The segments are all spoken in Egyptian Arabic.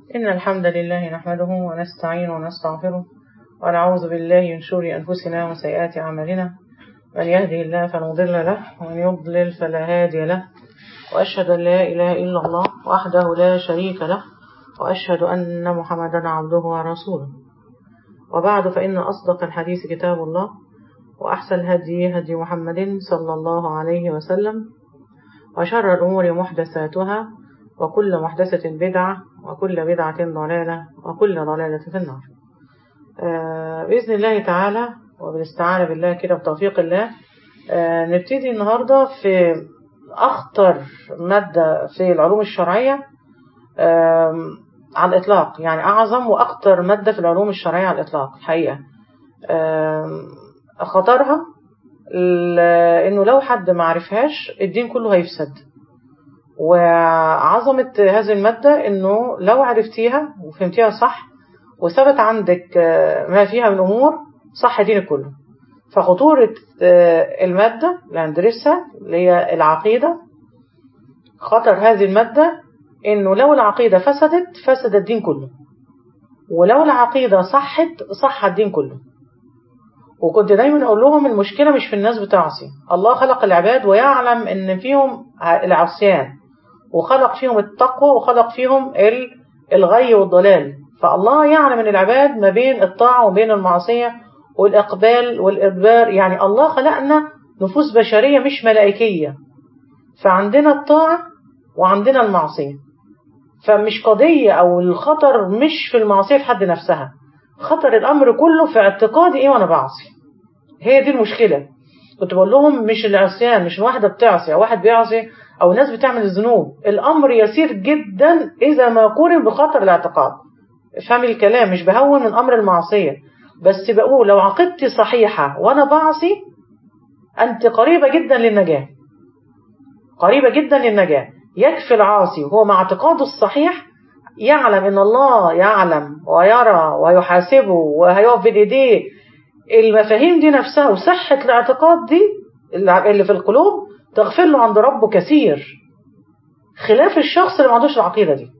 إن الحمد لله نحمده ونستعين ونستغفره ونعوذ بالله من شرور أنفسنا وسيئات أعمالنا من يهده الله فلا مضل له ومن يضلل فلا هادي له وأشهد أن لا إله إلا الله وحده لا شريك له وأشهد أن محمدا عبده ورسوله وبعد فإن أصدق الحديث كتاب الله وأحسن الهدي هدي محمد صلى الله عليه وسلم وشر الأمور محدثاتها وكل محدثة بدعة وكل بدعة ضلالة وكل ضلالة في النار آه بإذن الله تعالى وبالاستعانة بالله كده بتوفيق الله آه نبتدي النهاردة في أخطر مادة في العلوم الشرعية آه على الإطلاق يعني أعظم وأكثر مادة في العلوم الشرعية على الإطلاق الحقيقة خطرها إنه لو حد ما عرفهاش الدين كله هيفسد وعظمة هذه المادة إنه لو عرفتيها وفهمتيها صح وثبت عندك ما فيها من أمور صح دينك كله فخطورة المادة اللي هندرسها اللي هي العقيدة خطر هذه المادة إنه لو العقيدة فسدت فسد الدين كله ولو العقيدة صحت صح الدين كله وكنت دايما أقول لهم المشكلة مش في الناس بتعصي الله خلق العباد ويعلم إن فيهم العصيان وخلق فيهم التقوى وخلق فيهم الغي والضلال فالله يعلم من العباد ما بين الطاعة وبين المعصية والإقبال والإدبار يعني الله خلقنا نفوس بشرية مش ملائكية فعندنا الطاعة وعندنا المعصية فمش قضية أو الخطر مش في المعصية في حد نفسها خطر الأمر كله في اعتقادي إيه وأنا بعصي هي دي المشكلة كنت بقول لهم مش العصيان مش واحدة بتعصي أو واحد بيعصي أو ناس بتعمل الذنوب الأمر يسير جدا إذا ما قورن بخطر الاعتقاد افهمي الكلام مش بهون من أمر المعصية بس بقول لو عقيدتي صحيحة وأنا بعصي أنت قريبة جدا للنجاة قريبة جدا للنجاة يكفي العاصي وهو مع اعتقاده الصحيح يعلم ان الله يعلم ويرى ويحاسبه وهيقف بين ايديه المفاهيم دي نفسها وصحة الاعتقاد دي اللي في القلوب تغفر له عند ربه كثير خلاف الشخص اللي ما عندوش العقيدة دي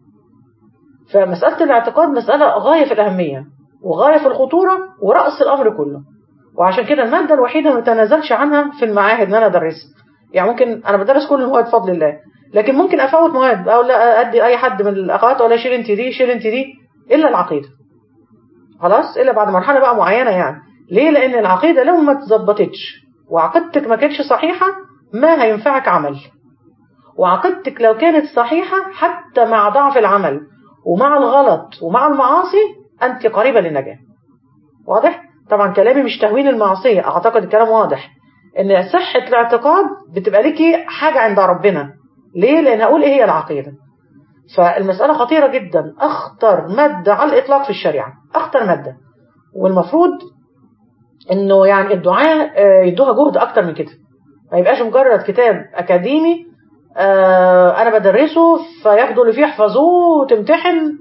فمسألة الاعتقاد مسألة غاية في الأهمية وغاية في الخطورة ورأس الأمر كله وعشان كده المادة الوحيدة ما تنازلش عنها في المعاهد ان انا ادرسها يعني ممكن انا بدرس كل المواد بفضل الله لكن ممكن افوت مواد او لا ادي اي حد من الاخوات ولا شيل انت دي شيل انت دي الا العقيده خلاص الا بعد مرحله بقى معينه يعني ليه لان العقيده لو ما اتظبطتش وعقيدتك ما كانتش صحيحه ما هينفعك عمل وعقيدتك لو كانت صحيحه حتى مع ضعف العمل ومع الغلط ومع المعاصي انت قريبه للنجاه واضح طبعا كلامي مش تهوين المعصيه اعتقد الكلام واضح ان صحه الاعتقاد بتبقى ليكي حاجه عند ربنا ليه؟ لأن هقول إيه هي العقيدة فالمسألة خطيرة جدا أخطر مادة على الإطلاق في الشريعة أخطر مادة والمفروض إنه يعني الدعاء يدوها جهد أكتر من كده ما يبقاش مجرد كتاب أكاديمي أنا بدرسه فياخدوا اللي فيه يحفظوه وتمتحن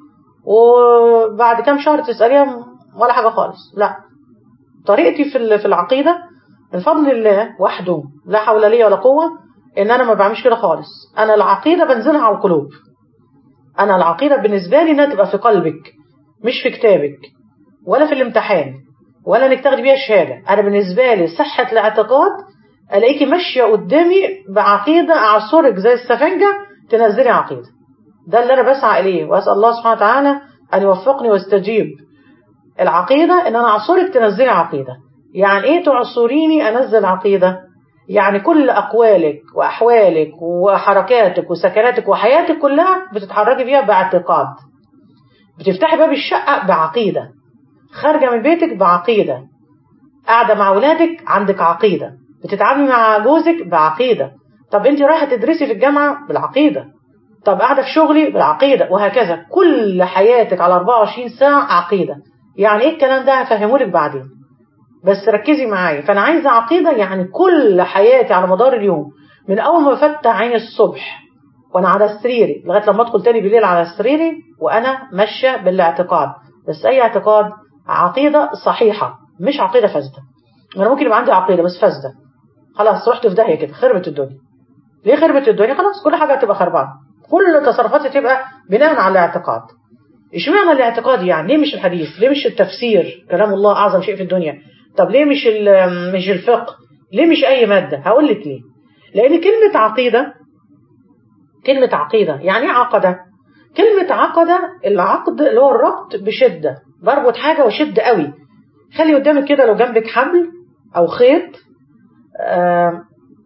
وبعد كام شهر تسأليها ولا حاجة خالص لا طريقتي في العقيدة من فضل الله وحده لا حول لي ولا قوة ان انا ما بعملش كده خالص انا العقيده بنزلها على القلوب انا العقيده بالنسبه لي انها تبقى في قلبك مش في كتابك ولا في الامتحان ولا انك تاخدي بيها الشهاده انا بالنسبه لي صحه الاعتقاد الاقيكي ماشيه قدامي بعقيده اعصرك زي السفنجه تنزلي عقيده ده اللي انا بسعى اليه واسال الله سبحانه وتعالى ان يوفقني واستجيب العقيده ان انا اعصرك تنزلي عقيده يعني ايه تعصريني انزل عقيده يعني كل أقوالك وأحوالك وحركاتك وسكناتك وحياتك كلها بتتحركي فيها باعتقاد بتفتحي باب الشقة بعقيدة خارجة من بيتك بعقيدة قاعدة مع أولادك عندك عقيدة بتتعاملي مع جوزك بعقيدة طب انت رايحة تدرسي في الجامعة بالعقيدة طب قاعدة في شغلي بالعقيدة وهكذا كل حياتك على 24 ساعة عقيدة يعني ايه الكلام ده هفهمهولك بعدين بس ركزي معايا فانا عايزه عقيده يعني كل حياتي على مدار اليوم من اول ما بفتح عيني الصبح وانا على سريري لغايه لما ادخل تاني بالليل على سريري وانا ماشيه بالاعتقاد بس اي اعتقاد عقيده صحيحه مش عقيده فاسده انا ممكن يبقى عندي عقيده بس فاسده خلاص رحت في داهيه كده خربت الدنيا ليه خربت الدنيا خلاص كل حاجه هتبقى خربانه كل تصرفاتي تبقى بناء على الاعتقاد اشمعنى الاعتقاد يعني ليه مش الحديث ليه مش التفسير كلام الله اعظم شيء في الدنيا طب ليه مش مش الفقه ليه مش اي ماده هقول لك ليه لان كلمه عقيده كلمه عقيده يعني ايه عقده كلمه عقده العقد اللي هو الربط بشده بربط حاجه وشد قوي خلي قدامك كده لو جنبك حبل او خيط آه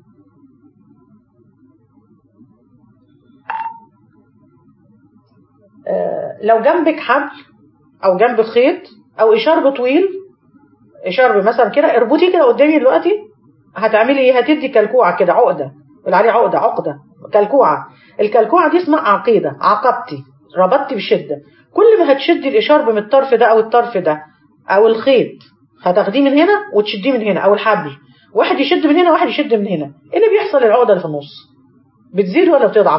آه لو جنبك حبل او جنب خيط او اشارب طويل اشارب مثلا كده اربطيه كده قدامي دلوقتي هتعملي ايه هتدي كلكوعه كده عقده اللي عليه عقده عقده كلكوعه الكلكوعه دي اسمها عقيده عقدتي ربطتي بشده كل ما هتشدي الاشارب من الطرف ده او الطرف ده او الخيط هتاخديه من هنا وتشديه من هنا او الحبل واحد يشد من هنا واحد يشد من هنا ايه اللي بيحصل العقده اللي في النص بتزيد ولا بتضعف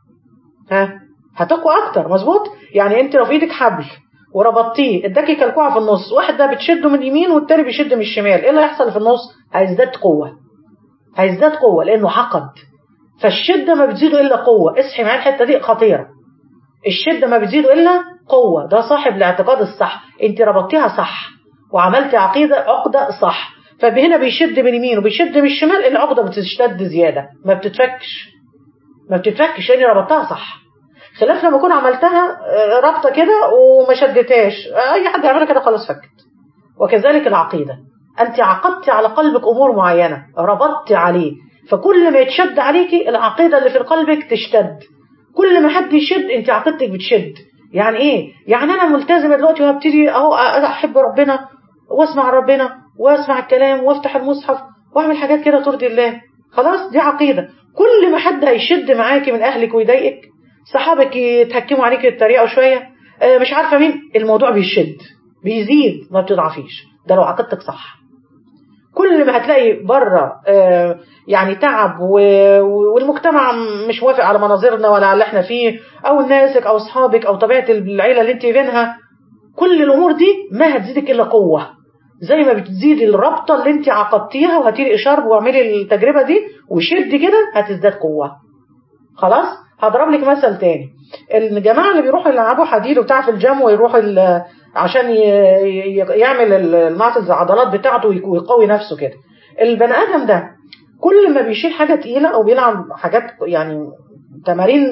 ها هتقوى اكتر مظبوط يعني انت لو في ايدك حبل وربطتيه اداكي كلكوعه في النص واحد ده بتشده من اليمين والتاني بيشد من الشمال ايه اللي هيحصل في النص هيزداد قوه هيزداد قوه لانه عقد فالشده ما بتزيد الا قوه اصحي معايا الحته دي خطيره الشده ما بتزيد الا قوه ده صاحب الاعتقاد الصح انت ربطتيها صح وعملتي عقيده عقده صح فهنا بيشد من اليمين وبيشد من الشمال العقده بتشتد زياده ما بتتفكش ما بتتفكش لاني ربطتها صح خلاف لما اكون عملتها رابطه كده وما شدتهاش اي حد يعملها كده خلاص فكت وكذلك العقيده انت عقدتي على قلبك امور معينه ربطتي عليه فكل ما يتشد عليكي العقيده اللي في قلبك تشتد كل ما حد يشد انت عقيدتك بتشد يعني ايه يعني انا ملتزمه دلوقتي وهبتدي اهو احب ربنا واسمع ربنا واسمع الكلام وافتح المصحف واعمل حاجات كده ترضي الله خلاص دي عقيده كل ما حد هيشد معاكي من اهلك ويضايقك صحابك يتهكموا عليك يتريقوا شويه مش عارفه مين الموضوع بيشد بيزيد ما بتضعفيش ده لو عقيدتك صح كل ما هتلاقي بره يعني تعب والمجتمع مش موافق على مناظرنا ولا على اللي احنا فيه او ناسك او اصحابك او طبيعه العيله اللي انت بينها كل الامور دي ما هتزيدك الا قوه زي ما بتزيد الرابطه اللي انت عقدتيها وهتيجي اشارب واعملي التجربه دي وشد كده هتزداد قوه خلاص هضرب لك مثل تاني الجماعه اللي بيروحوا يلعبوا حديد وبتاع في الجيم ويروحوا عشان يعمل المعصل العضلات بتاعته ويقوي نفسه كده البني ادم ده كل ما بيشيل حاجه تقيله او بيلعب حاجات يعني تمارين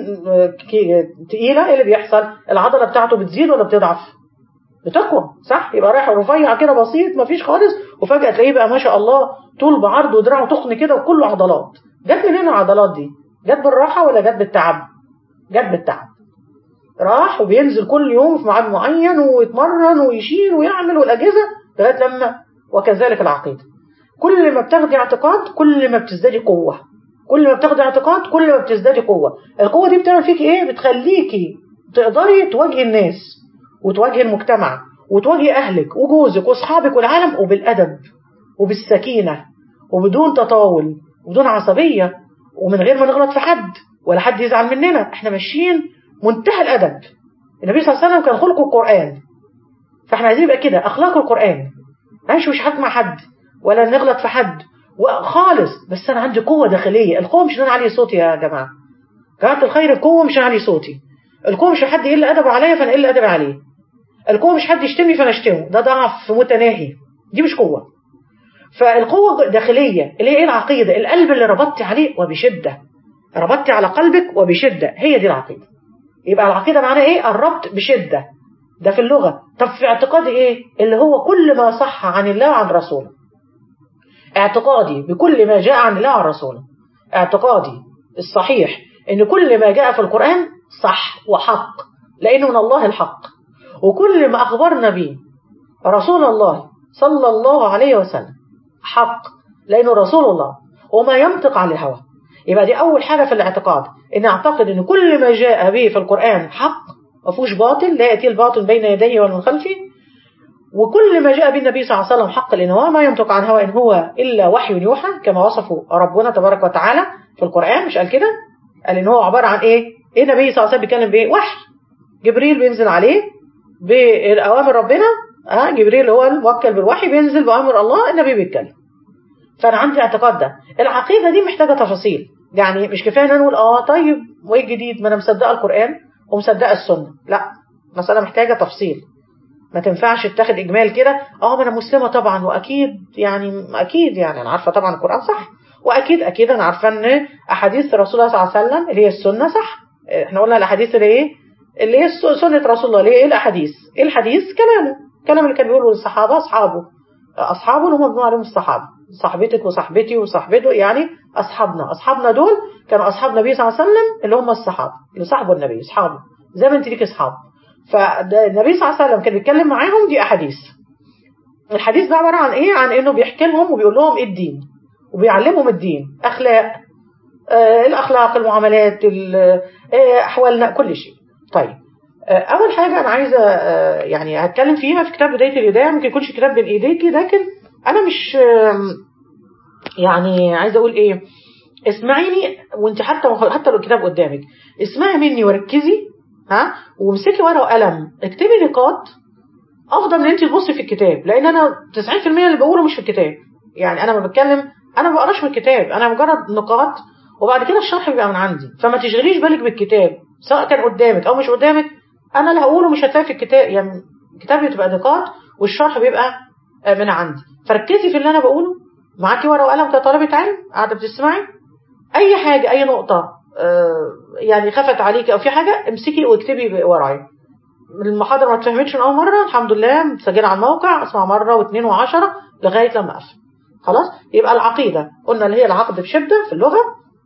تقيله ايه اللي بيحصل العضله بتاعته بتزيد ولا بتضعف بتقوى صح يبقى رايح رفيع كده بسيط مفيش خالص وفجاه تلاقيه بقى ما شاء الله طول بعرض ودراعه تخن كده وكله عضلات جت منين العضلات دي جت بالراحه ولا جت بالتعب جت بالتعب راح وبينزل كل يوم في ميعاد معين ويتمرن ويشيل ويعمل والاجهزه لغايه لما وكذلك العقيده كل ما بتاخدي اعتقاد كل ما بتزدادي قوه كل ما بتاخدي اعتقاد كل ما بتزدادي قوه القوه دي بتعمل فيكي ايه بتخليكي تقدري تواجهي الناس وتواجهي المجتمع وتواجهي اهلك وجوزك واصحابك والعالم وبالادب وبالسكينه وبدون تطاول وبدون عصبيه ومن غير ما نغلط في حد ولا حد يزعل مننا احنا ماشيين منتهى الادب النبي صلى الله عليه وسلم كان خلقه القران فاحنا عايزين يبقى كده اخلاق القران ماشي مش حد مع حد ولا نغلط في حد خالص بس انا عندي قوه داخليه القوه مش ان انا اعلي صوتي يا جماعه جماعه الخير القوه مش اعلي صوتي القوه مش حد يقل ادبه عليا فانا اقل ادبي عليه القوه مش حد يشتمني فانا اشتمه ده ضعف متناهي دي مش قوه فالقوه الداخليه اللي هي ايه العقيده القلب اللي ربطتي عليه وبشده ربطتي على قلبك وبشده هي دي العقيده يبقى العقيده معناها ايه الربط بشده ده في اللغه طب في اعتقادي ايه اللي هو كل ما صح عن الله وعن رسوله اعتقادي بكل ما جاء عن الله وعن رسوله اعتقادي الصحيح ان كل ما جاء في القرآن صح وحق لانه من الله الحق وكل ما اخبرنا به رسول الله صلى الله عليه وسلم حق لانه رسول الله وما ينطق عن الهوى يبقى دي اول حاجة في الاعتقاد ان اعتقد ان كل ما جاء به في القرآن حق ما فيهوش باطل لا يأتي الباطل بين يديه ومن خلفه وكل ما جاء به النبي صلى الله عليه وسلم حق لأن هو ما ينطق عن هوى إن هو إلا وحي يوحى كما وصفه ربنا تبارك وتعالى في القرآن مش قال كده قال إن هو عبارة عن إيه إيه النبي صلى الله عليه وسلم بيتكلم بإيه وحي جبريل بينزل عليه بأوامر ربنا ها جبريل هو الموكل بالوحي بينزل بأمر الله النبي بيتكلم فأنا عندي اعتقاد ده العقيدة دي محتاجة تفاصيل يعني مش كفاية ان نقول اه طيب وايه الجديد ما انا مصدقه القرآن ومصدقه السنة لا مسألة محتاجة تفصيل ما تنفعش تاخد إجمال كده اه ما أنا مسلمة طبعا وأكيد يعني أكيد يعني أنا عارفة طبعا القرآن صح وأكيد أكيد أنا عارفة إن أحاديث رسول الله صلى الله عليه وسلم اللي هي السنة صح احنا قلنا الأحاديث اللي إيه اللي هي سنة رسول الله اللي هي إيه الأحاديث إيه الحديث كلامه كلام اللي كان بيقوله للصحابة أصحابه أصحابه اللي هم بنقول عليهم الصحابة صاحبتك وصاحبتي وصاحبته يعني أصحابنا أصحابنا دول كانوا أصحاب النبي صلى الله عليه وسلم اللي هم الصحابة اللي صاحبوا النبي أصحابه زي ما أنت ليك أصحاب فالنبي صلى الله عليه وسلم كان بيتكلم معاهم دي أحاديث الحديث ده عبارة عن إيه؟ عن إنه بيحكي لهم وبيقول لهم إيه الدين وبيعلمهم الدين أخلاق آه الأخلاق المعاملات آه أحوالنا كل شيء طيب آه أول حاجة أنا عايزة يعني هتكلم فيها في كتاب بداية الهداية ممكن يكونش كتاب بين إيديكي لكن أنا مش يعني عايزة أقول إيه اسمعيني وانت حتى حتى لو الكتاب قدامك اسمعي مني وركزي ها وامسكي ورقه وقلم اكتبي نقاط افضل من انت تبصي في الكتاب لان انا 90% اللي بقوله مش في الكتاب يعني انا ما بتكلم انا ما بقراش من الكتاب انا مجرد نقاط وبعد كده الشرح بيبقى من عندي فما تشغليش بالك بالكتاب سواء كان قدامك او مش قدامك انا اللي هقوله مش هتلاقي في الكتاب يعني الكتاب بتبقى نقاط والشرح بيبقى من عندي فركزي في اللي انا بقوله معاكي ورقه وقلم كطالبه علم قاعده بتسمعي اي حاجه اي نقطه يعني خفت عليك او في حاجه امسكي واكتبي ورايا المحاضره ما اتفهمتش من اول مره الحمد لله مسجله على الموقع اسمع مره واثنين وعشرة لغايه لما افهم خلاص يبقى العقيده قلنا اللي هي العقد بشده في اللغه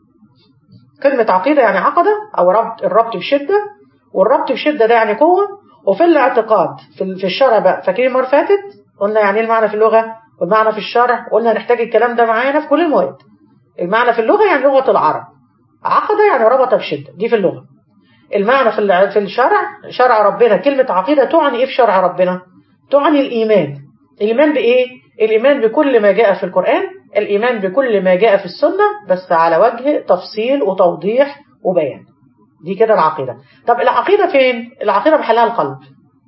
كلمه عقيده يعني عقده او ربط الربط بشده والربط بشده ده يعني قوه وفي الاعتقاد في الشرع بقى فاكرين المره فاتت قلنا يعني ايه المعنى في اللغه والمعنى في الشرع قلنا نحتاج الكلام ده معانا في كل المواد المعنى في اللغه يعني لغه العرب عقد يعني ربط بشدة دي في اللغة المعنى في في الشرع شرع ربنا كلمة عقيدة تعني ايه في شرع ربنا تعني الإيمان الإيمان بإيه الإيمان بكل ما جاء في القرآن الإيمان بكل ما جاء في السنة بس على وجه تفصيل وتوضيح وبيان دي كده العقيدة طب العقيدة فين العقيدة محلها القلب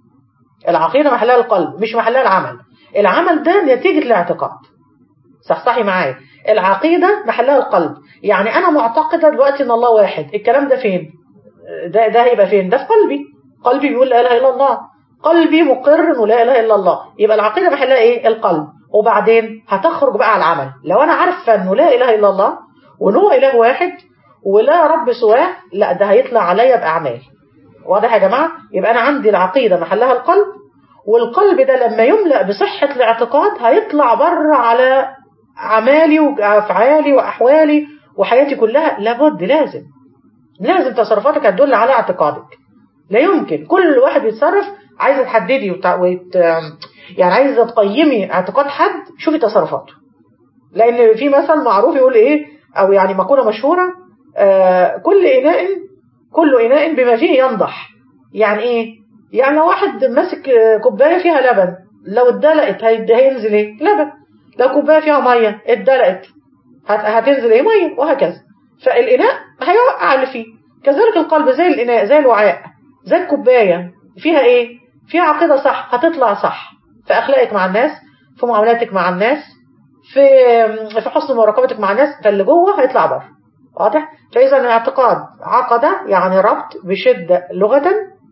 العقيدة محلها القلب مش محلها العمل العمل ده نتيجة الاعتقاد صحصحي معايا العقيدة محلها القلب يعني أنا معتقدة دلوقتي إن الله واحد الكلام ده فين ده ده هيبقى فين ده في قلبي قلبي بيقول لا إله إلا الله قلبي مقر إنه لا إله إلا الله يبقى العقيدة محلها إيه القلب وبعدين هتخرج بقى على العمل لو أنا عارفة إنه لا إله إلا الله وإن هو إله واحد ولا رب سواه لا ده هيطلع عليا بأعمال واضح يا جماعة يبقى أنا عندي العقيدة محلها القلب والقلب ده لما يملأ بصحة الاعتقاد هيطلع بره على أعمالي وأفعالي وأحوالي وحياتي كلها لابد لازم لازم تصرفاتك هتدل على اعتقادك لا يمكن كل واحد بيتصرف عايزة تحددي وت... وت... يعني عايزة تقيمي اعتقاد حد شوفي تصرفاته لأن في مثل معروف يقول إيه أو يعني مقولة مشهورة آه كل إناء كل إناء بما فيه ينضح يعني إيه يعني لو واحد ماسك كوباية فيها لبن لو اتدلقت هينزل إيه لبن لو كوبايه فيها ميه اتدلقت هتنزل ايه ميه وهكذا فالاناء هيوقع اللي فيه كذلك القلب زي الاناء زي الوعاء زي الكوبايه فيها ايه فيها عقيده صح هتطلع صح في اخلاقك مع الناس في معاملاتك مع الناس في في حسن مراقبتك مع الناس فاللي جوه هيطلع بره واضح فاذا الاعتقاد عقده يعني ربط بشده لغه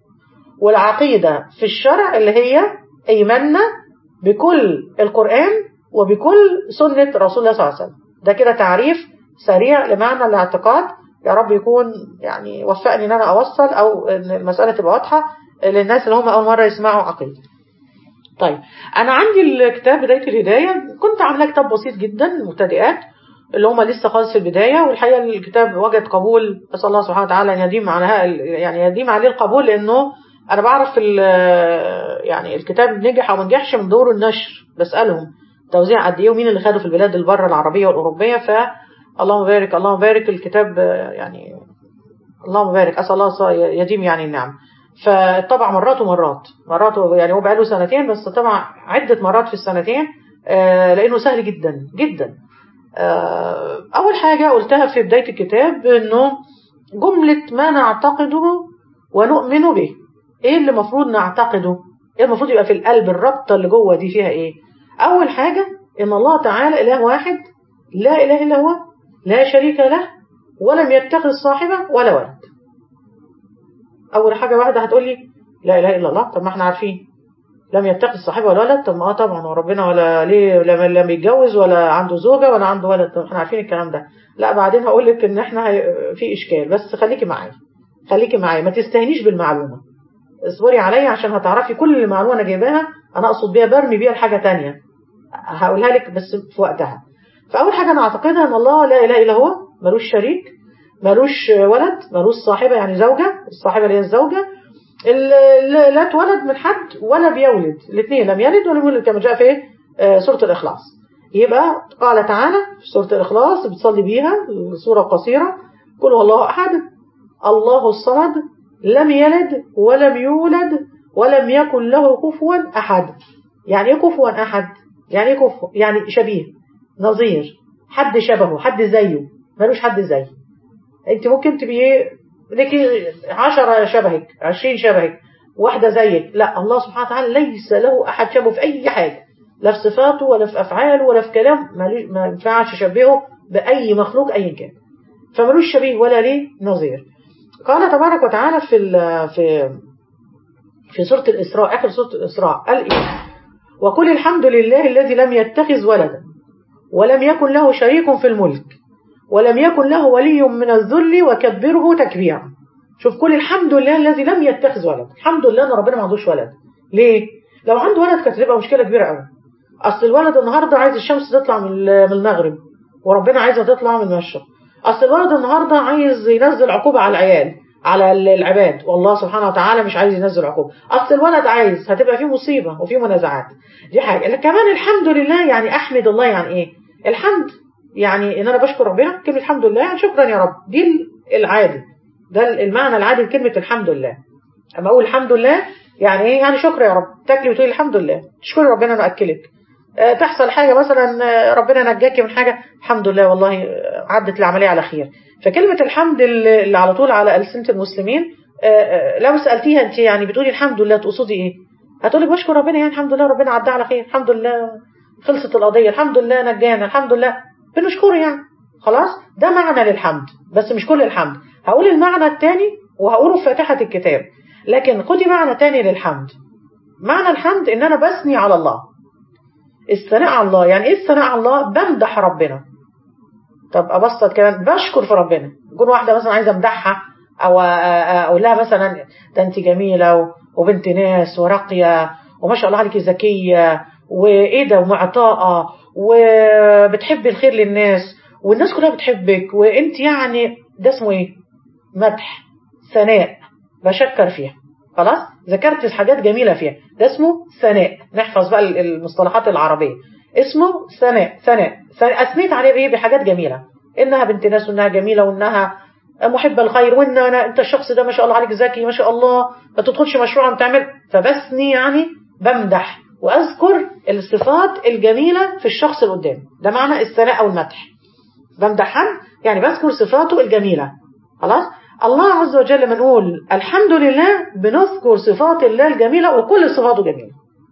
والعقيده في الشرع اللي هي ايماننا بكل القران وبكل سنة رسول الله صلى الله عليه وسلم ده كده تعريف سريع لمعنى الاعتقاد يا رب يكون يعني وفقني ان انا اوصل او ان المسألة تبقى واضحة للناس اللي هم اول مرة يسمعوا عقيدة طيب انا عندي الكتاب بداية الهداية كنت عاملاه كتاب بسيط جدا مبتدئات اللي هم لسه خالص في البداية والحقيقة الكتاب وجد قبول أسأل الله سبحانه وتعالى أن يديم عليها يعني يديم عليه القبول لأنه أنا بعرف يعني الكتاب نجح أو ما نجحش من دور النشر بسألهم توزيع قد ايه ومين اللي خده في البلاد البره العربيه والاوروبيه ف اللهم بارك اللهم بارك الكتاب يعني اللهم بارك اسال الله يديم يعني النعم فطبع مرات ومرات مرات يعني هو بقاله سنتين بس طبع عده مرات في السنتين لانه سهل جدا جدا اول حاجه قلتها في بدايه الكتاب انه جمله ما نعتقده ونؤمن به ايه اللي المفروض نعتقده ايه المفروض يبقى في القلب الرابطه اللي جوه دي فيها ايه أول حاجة إن الله تعالى إله واحد لا إله إلا هو لا شريك له ولم يتخذ صاحبة ولا ولد أول حاجة واحدة هتقولي لا اله الا الله طب ما احنا عارفين لم يتخذ صاحبه ولا ولد طب ما اه طبعا وربنا ولا ليه لم لم يتجوز ولا عنده زوجه ولا عنده ولد طب احنا عارفين الكلام ده لا بعدين هقول لك ان احنا هي... في اشكال بس خليكي معايا خليكي معايا ما تستهنيش بالمعلومه اصبري عليا عشان هتعرفي كل المعلومه انا جايباها انا اقصد بيها برمي بيها لحاجه تانية هقولها لك بس في وقتها فاول حاجه انا اعتقدها ان الله لا اله الا هو ملوش شريك ملوش ولد ملوش صاحبه يعني زوجه الصاحبه اللي هي الزوجه ال- لا اتولد من حد ولا بيولد الاثنين لم يلد ولا يولد كما جاء في آه، سوره الاخلاص يبقى قال تعالى في سوره الاخلاص بتصلي بيها سوره قصيره قل هو الله احد الله الصمد لم يلد ولم يولد ولم يكن له كفوا احد يعني ايه كفوا احد يعني ايه كفو يعني شبيه نظير حد شبهه حد زيه ملوش حد زيه انت ممكن تبقي ايه ليكي 10 شبهك 20 شبهك واحدة زيك لا الله سبحانه وتعالى ليس له أحد شبهه في أي حاجة لا في صفاته ولا في أفعاله ولا في كلام مالو- ما ينفعش يشبهه بأي مخلوق أيا كان فملوش شبيه ولا ليه نظير قال تبارك وتعالى في ال- في في سورة الإسراء آخر سورة الإسراء قال إيه وقل الحمد لله الذي لم يتخذ ولدا ولم يكن له شريك في الملك ولم يكن له ولي من الذل وكبره تكبيرا شوف كل الحمد لله الذي لم يتخذ ولد الحمد لله ان ربنا ما عندوش ولد ليه لو عنده ولد كانت هتبقى مشكله كبيره قوي اصل الولد النهارده عايز الشمس تطلع من ال- من المغرب وربنا عايزها تطلع من المشرق اصل الولد النهارده عايز ينزل عقوبه على العيال على ال- العباد والله سبحانه وتعالى مش عايز ينزل عقوبه اصل الولد عايز هتبقى فيه مصيبه وفيه منازعات دي حاجه لكن كمان الحمد لله يعني احمد الله يعني ايه الحمد يعني ان انا بشكر ربنا كلمه الحمد لله يعني شكرا يا رب دي العادي ده المعنى العادي لكلمه الحمد لله اما اقول الحمد لله يعني ايه يعني شكر يا رب تاكلي وتقولي الحمد لله تشكري ربنا انه اكلك آه، تحصل حاجه مثلا آه، ربنا نجاكي من حاجه الحمد لله والله آه، عدت العمليه على خير فكلمه الحمد اللي اللي على طول على السنه المسلمين آه، آه، لو سالتيها انت يعني بتقولي الحمد لله تقصدي ايه هتقولي بشكر ربنا يعني الحمد لله ربنا عدى على خير الحمد لله خلصت القضيه الحمد لله نجانا الحمد لله بنشكره يعني خلاص ده معنى للحمد بس مش كل الحمد هقول المعنى الثاني وهقوله في فاتحه الكتاب لكن خدي معنى تاني للحمد معنى الحمد ان انا بثني على الله الثناء على الله يعني ايه الثناء على الله بمدح ربنا طب ابسط كمان بشكر في ربنا يكون واحده مثلا عايزه امدحها او اقول لها مثلا ده انت جميله و- وبنت ناس وراقيه وما شاء الله عليكي ذكيه وايه ده ومعطاءه وبتحبي الخير للناس والناس كلها بتحبك وانت يعني ده اسمه ايه مدح ثناء بشكر فيها خلاص ذكرت حاجات جميله فيها ده اسمه ثناء نحفظ بقى المصطلحات العربيه اسمه ثناء ثناء ثناء. اثنيت عليه بايه بحاجات جميله انها بنت ناس وانها جميله وانها محبه الخير وان انا انت الشخص ده ما شاء الله عليك ذكي ما شاء الله ما تدخلش مشروع بتعمل فبثني يعني بمدح واذكر الصفات الجميله في الشخص اللي قدامي ده معنى الثناء او المدح بمدح حد يعني بذكر صفاته الجميله خلاص الله عز وجل لما نقول الحمد لله بنذكر صفات الله الجميله وكل صفاته جميله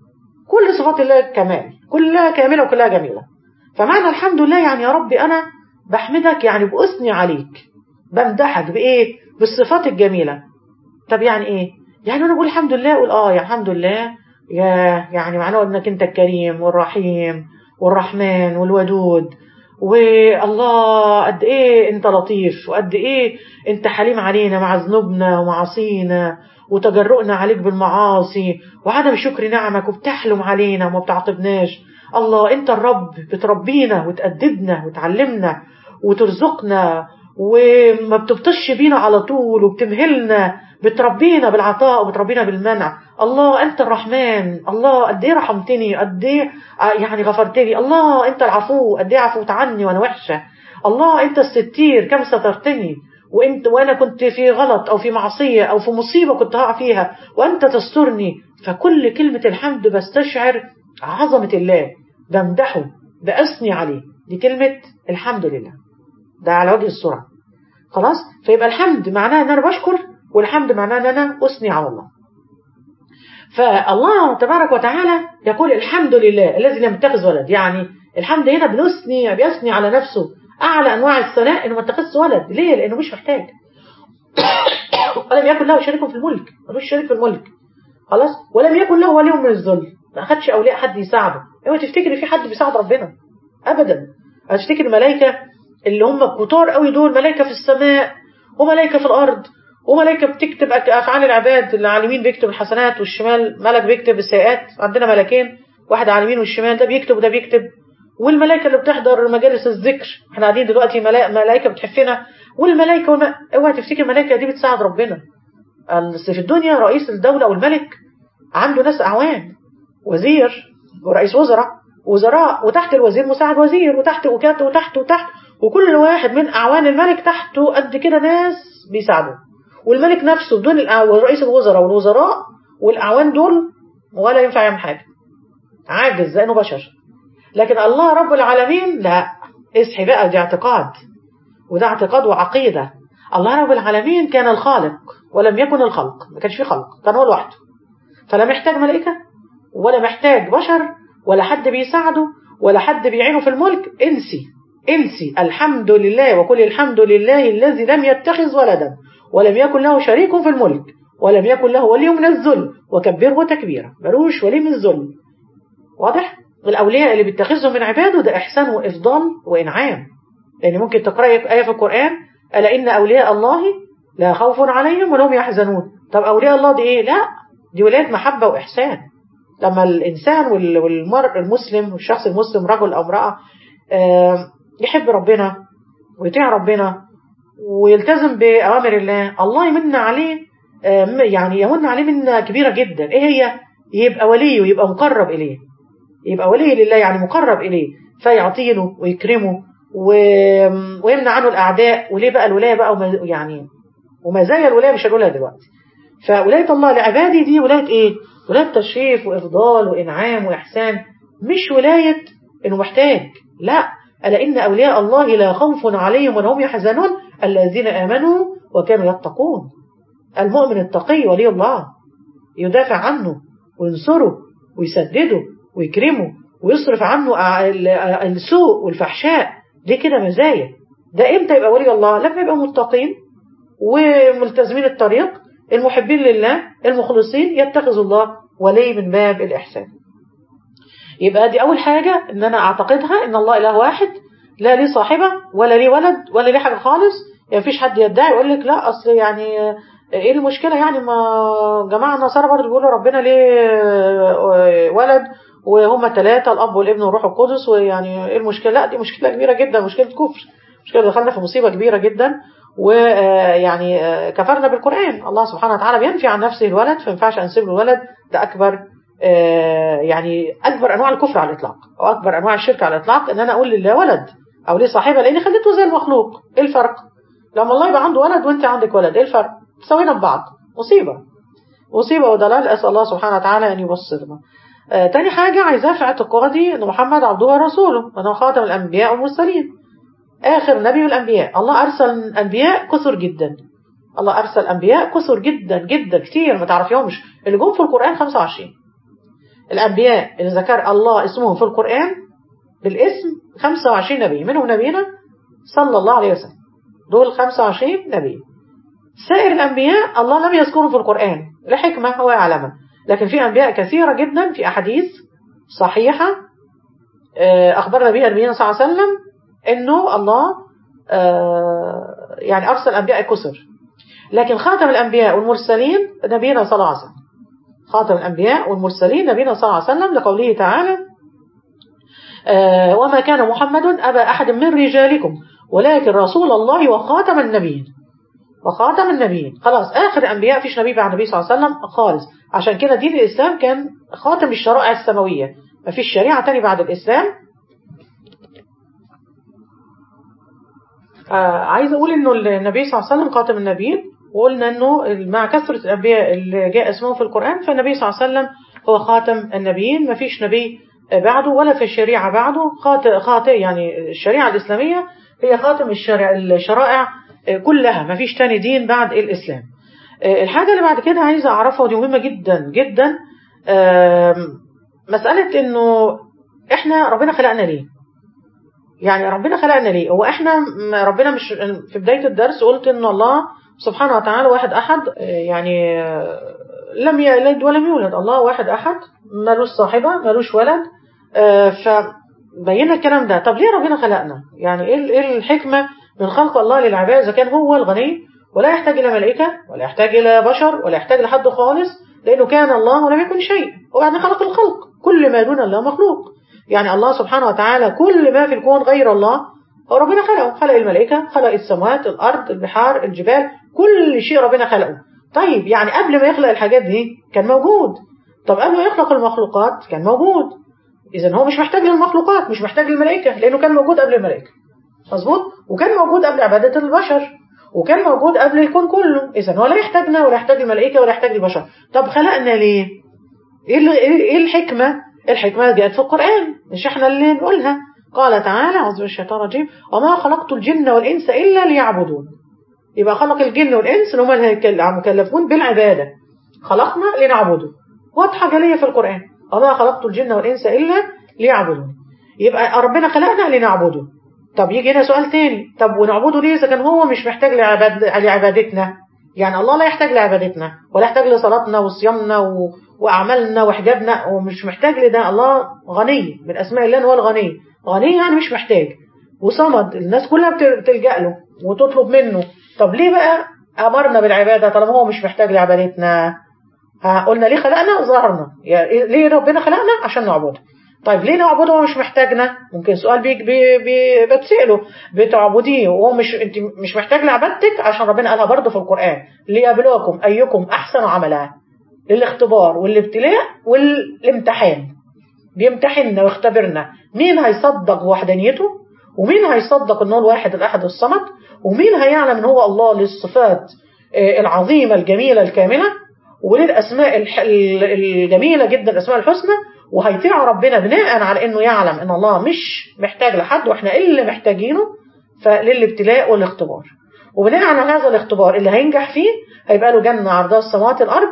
كل صفات الله كمال كلها كامله وكلها جميله فمعنى الحمد لله يعني يا رب انا بحمدك يعني باثني عليك بمدحك بايه بالصفات الجميله طب يعني ايه يعني انا بقول الحمد لله اقول اه يا الحمد لله يا يعني معناه انك انت الكريم والرحيم والرحمن والودود والله قد ايه انت لطيف وقد ايه انت حليم علينا مع ذنوبنا ومعاصينا وتجرؤنا عليك بالمعاصي وعدم شكر نعمك وبتحلم علينا وما بتعاقبناش الله انت الرب بتربينا وتأدبنا وتعلمنا وترزقنا وما بتبطش بينا على طول وبتمهلنا بتربينا بالعطاء وبتربينا بالمنع الله انت الرحمن الله قد ايه رحمتني قد ايه يعني غفرتني الله انت العفو قد ايه عفوت عني وانا وحشه الله انت الستير كم سترتني وانت وانا كنت في غلط او في معصيه او في مصيبه كنت هقع فيها وانت تسترني فكل كلمه الحمد بستشعر عظمه الله بمدحه باثني عليه دي كلمه الحمد لله ده على وجه السرعه خلاص فيبقى الحمد معناه ان انا بشكر والحمد معناه ان انا اثني على الله فالله تبارك وتعالى يقول الحمد لله الذي لم يتخذ ولد يعني الحمد هنا بنثني بيثني على نفسه اعلى انواع الثناء انه ما اتخذش ولد ليه لانه مش محتاج ولم يكن له شريك في الملك ملوش شريك في الملك خلاص ولم يكن له ولي من الذل ما اخدش اولياء حد يساعده اوعى تفتكري في حد بيساعد ربنا ابدا هتفتكر الملائكه اللي هم كتار قوي دول ملائكه في السماء وملائكه في الارض وملائكه بتكتب أك- افعال العباد اللي على اليمين بيكتب الحسنات والشمال ملك بيكتب السيئات عندنا ملكين واحد على اليمين والشمال ده بيكتب وده بيكتب والملائكه اللي بتحضر مجالس الذكر احنا قاعدين دلوقتي ملا- ملائكه بتحفنا والملائكه والم... اوعى تفتكر الملائكه دي بتساعد ربنا أصل في الدنيا رئيس الدوله او الملك عنده ناس اعوان وزير ورئيس وزراء وزراء وتحت الوزير مساعد وزير وتحت وكات وتحت وتحت وكل واحد من اعوان الملك تحته قد كده ناس بيساعدوه والملك نفسه بدون الأع- رئيس الوزراء والوزراء والاعوان دول ولا ينفع يعمل حاجه عاجز لانه بشر لكن الله رب العالمين لا اصحي بقى دي اعتقاد وده اعتقاد وعقيده الله رب العالمين كان الخالق ولم يكن الخلق ما كانش فيه خلق كان هو لوحده فلا محتاج ملائكه ولا محتاج بشر ولا حد بيساعده ولا حد بيعينه في الملك انسي انسي الحمد لله وكل الحمد لله الذي لم يتخذ ولدا ولم يكن له شريك في الملك ولم يكن له ولي من الذل وكبره تكبيرا ملوش ولي من الذل واضح الاولياء اللي بيتخذهم من عباده ده احسان وافضال وانعام لان ممكن تقراي ايه في القران الا ان اولياء الله لا خوف عليهم ولا هم يحزنون طب اولياء الله دي ايه لا دي ولايه محبه واحسان لما الانسان وال- والمرء المسلم والشخص المسلم رجل او امراه آه، يحب ربنا ويطيع ربنا ويلتزم بأوامر الله الله يمن عليه آه، م- يعني يمن عليه منة كبيرة جدا ايه هي يبقى ولي ويبقى مقرب إليه يبقى ولي لله يعني مقرب إليه فيعطيله ويكرمه و- ويمنع عنه الأعداء وليه بقى الولاية بقى وما يعني ومزايا الولاية مش هنقولها دلوقتي فولاية الله لعبادي دي ولاية ايه ولاية تشريف وإفضال وإنعام وإحسان مش ولاية إنه محتاج لا ألا إن أولياء الله لا خوف عليهم ولا هم يحزنون الذين آمنوا وكانوا يتقون المؤمن التقي ولي الله يدافع عنه وينصره ويسدده ويكرمه ويصرف عنه ال- السوء والفحشاء دي كده مزايا ده امتى يبقى ولي الله لما يبقى متقين وملتزمين الطريق المحبين لله المخلصين يتخذ الله ولي من باب الإحسان يبقى دي أول حاجة إن أنا أعتقدها إن الله إله واحد لا ليه صاحبة ولا ليه ولد ولا ليه حاجة خالص يعني مفيش حد يدعي يقول لك لا أصل يعني آه، إيه المشكلة يعني ما جماعة النصارى برضه بيقولوا ربنا ليه آه، ولد وهما ثلاثة الأب والابن والروح القدس ويعني إيه المشكلة لا دي مشكلة كبيرة جدا مشكلة كفر مشكلة دخلنا في مصيبة كبيرة جدا ويعني كفرنا بالقرآن الله سبحانه وتعالى بينفي عن نفسه الولد فما ينفعش أنسب له الولد ده أكبر آه، يعني أكبر أنواع الكفر على الإطلاق أو أكبر أنواع الشرك على الإطلاق إن أنا أقول لله ولد أو ليه صاحبة لأني خليته زي المخلوق إيه الفرق؟ لما الله يبقى عنده ولد وأنت عندك ولد إيه الفرق؟ سوينا ببعض مصيبة مصيبة وضلال أسأل الله سبحانه وتعالى أن يبصرنا آه، تاني حاجة عايزاها في اعتقادي أن محمد عبده ورسوله وأنه خاتم الأنبياء والمرسلين آخر نبي من الأنبياء الله أرسل أنبياء كثر جدا الله أرسل أنبياء كثر جدا جدا كتير ما تعرفيهمش اللي جم في القرآن 25 الأنبياء اللي ذكر الله اسمهم في القرآن بالاسم 25 نبي منهم نبينا صلى الله عليه وسلم دول 25 نبي سائر الأنبياء الله لم يذكرهم في القرآن لحكمة هو يعلمها لكن في أنبياء كثيرة جدا في أحاديث صحيحة آه، أخبرنا بها نبينا صلى الله عليه وسلم إنه الله آه، يعني أرسل أنبياء كثر لكن خاتم الأنبياء والمرسلين نبينا صلى الله عليه وسلم خاتم الأنبياء والمرسلين نبينا صلى الله عليه وسلم لقوله تعالى آه، وما كان محمد أبا أحد من رجالكم ولكن رسول الله وخاتم النبيين وخاتم النبيين خلاص آخر أنبياء فيش نبي بعد النبي صلى الله عليه وسلم خالص عشان كده دين الإسلام كان خاتم الشرائع السماوية مفيش شريعة تاني بعد الإسلام آه عايز أقول إنه النبي صلى الله عليه وسلم خاتم النبيين وقلنا إنه مع كثرة الأنبياء اللي جاء اسمهم في القرآن فالنبي صلى الله عليه وسلم هو خاتم النبيين مفيش نبي بعده ولا في الشريعة بعده خاتم خاتم يعني الشريعة الإسلامية هي خاتم الشرع الشرائع كلها مفيش تاني دين بعد الإسلام الحاجة اللي بعد كده عايزة أعرفها ودي مهمة جدا جدا مسألة إنه إحنا ربنا خلقنا ليه يعني ربنا خلقنا ليه هو إحنا ربنا مش في بداية الدرس قلت إن الله سبحانه وتعالى واحد أحد يعني لم يلد ولم يولد الله واحد أحد ملوش صاحبة ملوش ولد آه، فبينا الكلام ده طب ليه ربنا خلقنا يعني ايه ايه الحكمة من خلق الله للعباد إذا كان هو الغني ولا يحتاج إلى ملائكة ولا يحتاج إلى بشر ولا يحتاج لحد خالص لأنه كان الله ولم يكن شيء وبعدين خلق الخلق كل ما دون الله مخلوق يعني الله سبحانه وتعالى كل ما في الكون غير الله هو ربنا خلقه خلق الملائكة خلق السماوات الأرض البحار الجبال كل شيء ربنا خلقه طيب يعني قبل ما يخلق الحاجات دي كان موجود طب قبل ما يخلق المخلوقات كان موجود إذا هو مش محتاج للمخلوقات مش محتاج للملائكة لأنه كان موجود قبل الملائكة مظبوط وكان موجود قبل عبادة البشر وكان موجود قبل الكون كله إذا هو لا يحتاجنا ولا يحتاج الملائكة ولا يحتاج البشر طب خلقنا ليه إيه ال- إيه الحكمة الحكمة جاءت في القرآن مش احنا اللي نقولها قال تعالى أعوذ بالله من الشيطان الرجيم وما خلقت الجن والإنس إلا ليعبدون يبقى خلق الجن والإنس اللي هم المكلفون بالعبادة خلقنا لنعبده واضحة جلية في القرآن وما خلقت الجن والإنس إلا ليعبدون يبقى ربنا خلقنا لنعبده طب يجي هنا سؤال تاني طب ونعبده ليه إذا كان هو مش محتاج لعباد لعبادتنا يعني الله لا يحتاج لعبادتنا ولا يحتاج لصلاتنا وصيامنا و... وأعمالنا وحجابنا ومش محتاج لده الله غني من أسماء الله إن هو الغني غني يعني مش محتاج وصمد الناس كلها بت- بتلجأ له وتطلب منه طب ليه بقى أمرنا بالعبادة طالما هو مش محتاج لعبادتنا ها قلنا ليه خلقنا ظهرنا يعني ليه ربنا خلقنا عشان نعبده طيب ليه نعبده وهو مش محتاجنا ممكن سؤال بي بي بي بتسأله بتعبديه وهو مش انت مش محتاج لعبادتك عشان ربنا قالها برضه في القرآن ليبلوكم أيكم أحسن عملا للاختبار والابتلاء والامتحان بيمتحننا ويختبرنا مين هيصدق وحدانيته ومين هيصدق ان هو الواحد الاحد الصمد ومين هيعلم ان هو الله للصفات آه، العظيمه الجميله الكامله وللاسماء الح- ال- الجميله جدا الاسماء الحسنى وهيطيع ربنا بناء على انه يعلم ان الله مش محتاج لحد واحنا اللي محتاجينه فللابتلاء والاختبار وبناء على هذا الاختبار اللي هينجح فيه هيبقى له جنه عرضها السماوات الارض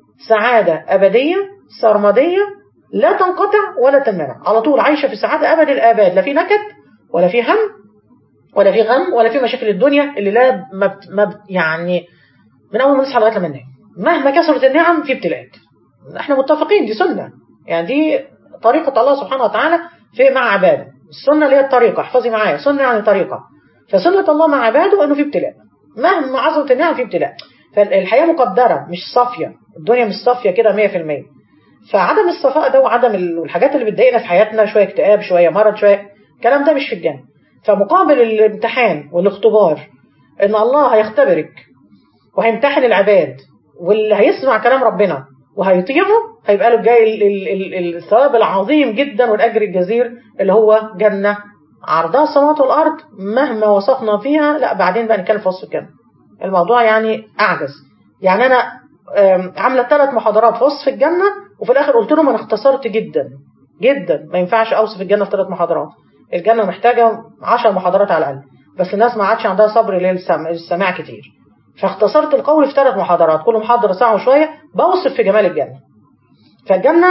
سعاده ابديه سرمديه لا تنقطع ولا تنمنع على طول عايشه في سعاده ابد الاباد لا في نكد ولا في هم ولا في غم ولا في مشاكل الدنيا اللي لا ما بت- ما بت- يعني من اول ما نصحى لغايه لما ننام مهما كثرت النعم في ابتلاءات احنا متفقين دي سنه يعني دي طريقه الله سبحانه وتعالى في مع عباده السنه اللي هي الطريقه احفظي معايا سنه يعني طريقه فسنه الله مع عباده انه في ابتلاء مهما عظمت النعم في ابتلاء فالحياه مقدره مش صافيه الدنيا مش صافيه كده 100% فعدم الصفاء ده وعدم ال- الحاجات اللي بتضايقنا في حياتنا شويه اكتئاب شويه مرض شويه الكلام ده مش في الجنه فمقابل الامتحان والاختبار ان الله هيختبرك وهيمتحن العباد واللي هيسمع كلام ربنا وهيطيعه هيبقى له الجاي ال- ال- ال- الثواب العظيم جدا والاجر الجزير اللي هو جنه عرضها السماوات والارض مهما وصفنا فيها لا بعدين بقى نتكلم في وصف الجنه الموضوع يعني اعجز يعني انا آم، عامله ثلاث محاضرات في وصف الجنه وفي الاخر قلت لهم انا اختصرت جدا جدا ما ينفعش اوصف الجنه في ثلاث محاضرات الجنه محتاجه 10 محاضرات على الاقل بس الناس ما عادش عندها صبر للسمع السماع كتير فاختصرت القول في ثلاث محاضرات كل محاضره ساعه وشويه بوصف في جمال الجنه فالجنه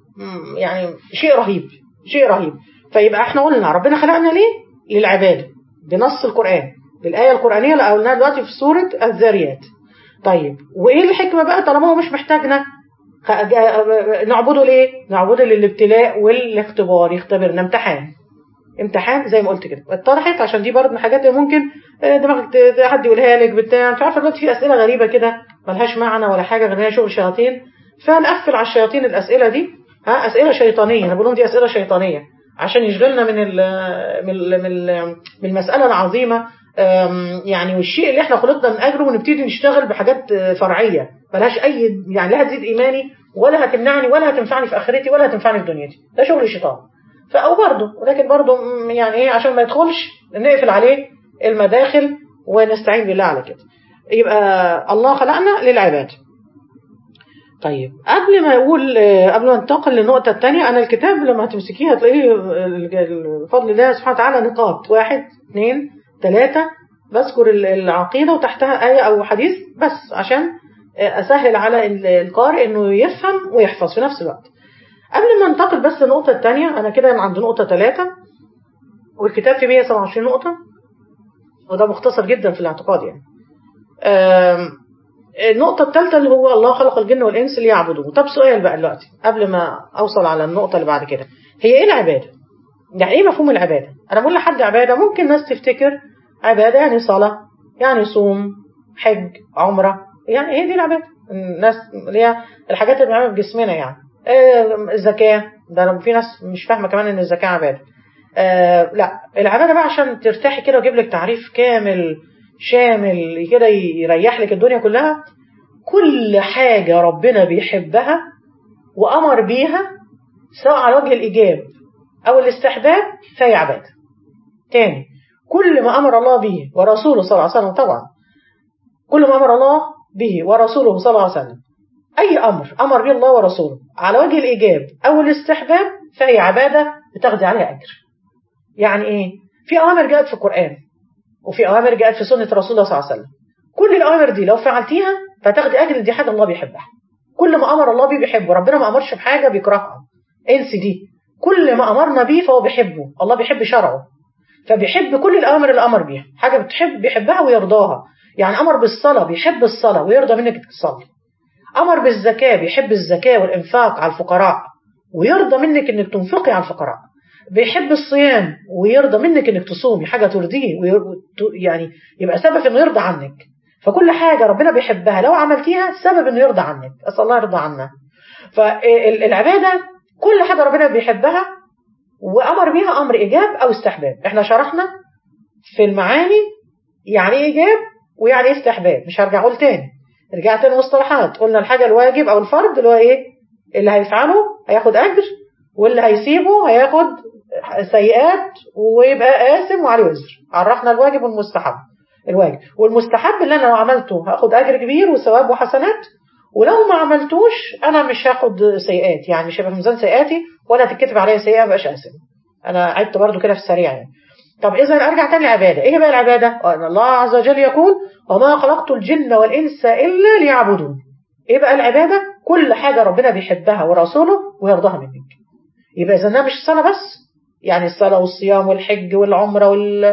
م- يعني شيء رهيب شيء رهيب فيبقى احنا قلنا ربنا خلقنا ليه للعباده بنص القران بالايه القرانيه اللي قلناها دلوقتي في سوره الذاريات طيب وايه الحكمه بقى طالما هو مش محتاجنا خ- جا- نعبده ليه نعبده للابتلاء والاختبار يختبرنا امتحان امتحان زي ما قلت كده اتطرحت عشان دي برضه من الحاجات اللي ممكن آه، دماغك ت- حد يقولها لك بتاع مش عارفه دلوقتي في اسئله غريبه كده ملهاش معنى ولا حاجه غير إن هي شغل شياطين فنقفل على الشياطين الاسئله دي ها اسئله شيطانيه انا بقول لهم دي اسئله شيطانيه عشان يشغلنا من ال من ال من, ال من المساله العظيمه أم، يعني والشيء اللي احنا خلقنا من اجله ونبتدي نشتغل بحاجات آه، فرعيه ملهاش اي يعني لا هتزيد ايماني ولا هتمنعني ولا هتنفعني في اخرتي ولا هتنفعني في دنيتي ده شغل الشيطان فأو برضه ولكن برضه م- يعني ايه عشان ما يدخلش نقفل عليه المداخل ونستعين بالله على كده يبقى الله خلقنا للعباد طيب قبل ما يقول آه، قبل ما ننتقل للنقطة الثانية أنا الكتاب لما هتمسكيه هتلاقيه آه، بفضل الله سبحانه وتعالى نقاط واحد اثنين ثلاثة بذكر ال- العقيدة وتحتها آية أو حديث بس عشان آه، أسهل على ال- القارئ إنه يفهم ويحفظ في نفس الوقت قبل ما ننتقل بس للنقطة الثانية أنا كده عند نقطة ثلاثة والكتاب فيه 127 نقطة وده مختصر جدا في الاعتقاد يعني آم، النقطة الثالثة اللي هو الله خلق الجن والإنس ليعبدوه طب سؤال بقى دلوقتي قبل ما أوصل على النقطة اللي بعد كده هي إيه العبادة؟ يعني إيه مفهوم العبادة؟ أنا بقول لحد عبادة ممكن ناس تفتكر عبادة يعني صلاة يعني صوم حج عمرة يعني هي دي العبادة الناس اللي هي الحاجات اللي بنعملها بجسمنا يعني آه، الزكاة ده في ناس مش فاهمة كمان إن الزكاة عبادة آه لا العبادة بقى عشان ترتاحي كده ويجيب لك تعريف كامل شامل كده يريح لك الدنيا كلها كل حاجة ربنا بيحبها وأمر بيها سواء على وجه الإيجاب أو الاستحباب فهي عبادة تاني كل ما أمر الله به ورسوله صلى الله عليه وسلم طبعا كل ما أمر الله به ورسوله صلى الله عليه وسلم أي أمر أمر به الله ورسوله على وجه الإيجاب أو الاستحباب فهي عبادة بتاخدي عليها أجر يعني إيه؟ في أوامر جاءت في القرآن وفي أوامر جاءت في سنة رسول الله صلى الله عليه وسلم كل الأوامر دي لو فعلتيها فتاخدي أجر دي حاجة الله بيحبها كل ما أمر الله بيه بيحبه ربنا ما أمرش بحاجة بيكرهها انسي دي كل ما أمرنا بيه فهو بيحبه الله بيحب شرعه فبيحب كل الأوامر اللي أمر بيها حاجة بتحب بيحبها ويرضاها يعني أمر بالصلاة بيحب الصلاة ويرضى منك تصلي أمر بالزكاة بيحب الزكاة والإنفاق على الفقراء ويرضى منك إنك تنفقي على الفقراء بيحب الصيام ويرضى منك إنك تصومي حاجة ترضيه وير... يعني يبقى سبب إنه يرضى عنك فكل حاجة ربنا بيحبها لو عملتيها سبب إنه يرضى عنك أسأل الله يرضى عنا فالعبادة كل حاجة ربنا بيحبها وأمر بيها أمر إيجاب أو استحباب إحنا شرحنا في المعاني يعني إيه إيجاب ويعني إيه استحباب مش هرجع أقول تاني رجعت تاني مصطلحات قلنا الحاجة الواجب أو الفرض اللي هو إيه اللي هيفعله هياخد أجر واللي هيسيبه هياخد سيئات ويبقى قاسم وعليه وزر عرفنا الواجب والمستحب الواجب والمستحب اللي انا لو عملته هاخد اجر كبير وثواب وحسنات ولو ما عملتوش انا مش هاخد سيئات يعني مش هيبقى في ميزان سيئاتي ولا تتكتب عليا سيئه مبقاش قاسم انا عدت برضو كده في السريع يعني طب اذا ارجع تاني للعباده ايه بقى العباده ان الله عز وجل يقول وما خلقت الجن والانس الا ليعبدون ايه بقى العباده كل حاجه ربنا بيحبها ورسوله ويرضاها منك يبقى اذا ده مش الصلاه بس يعني الصلاة والصيام والحج والعمرة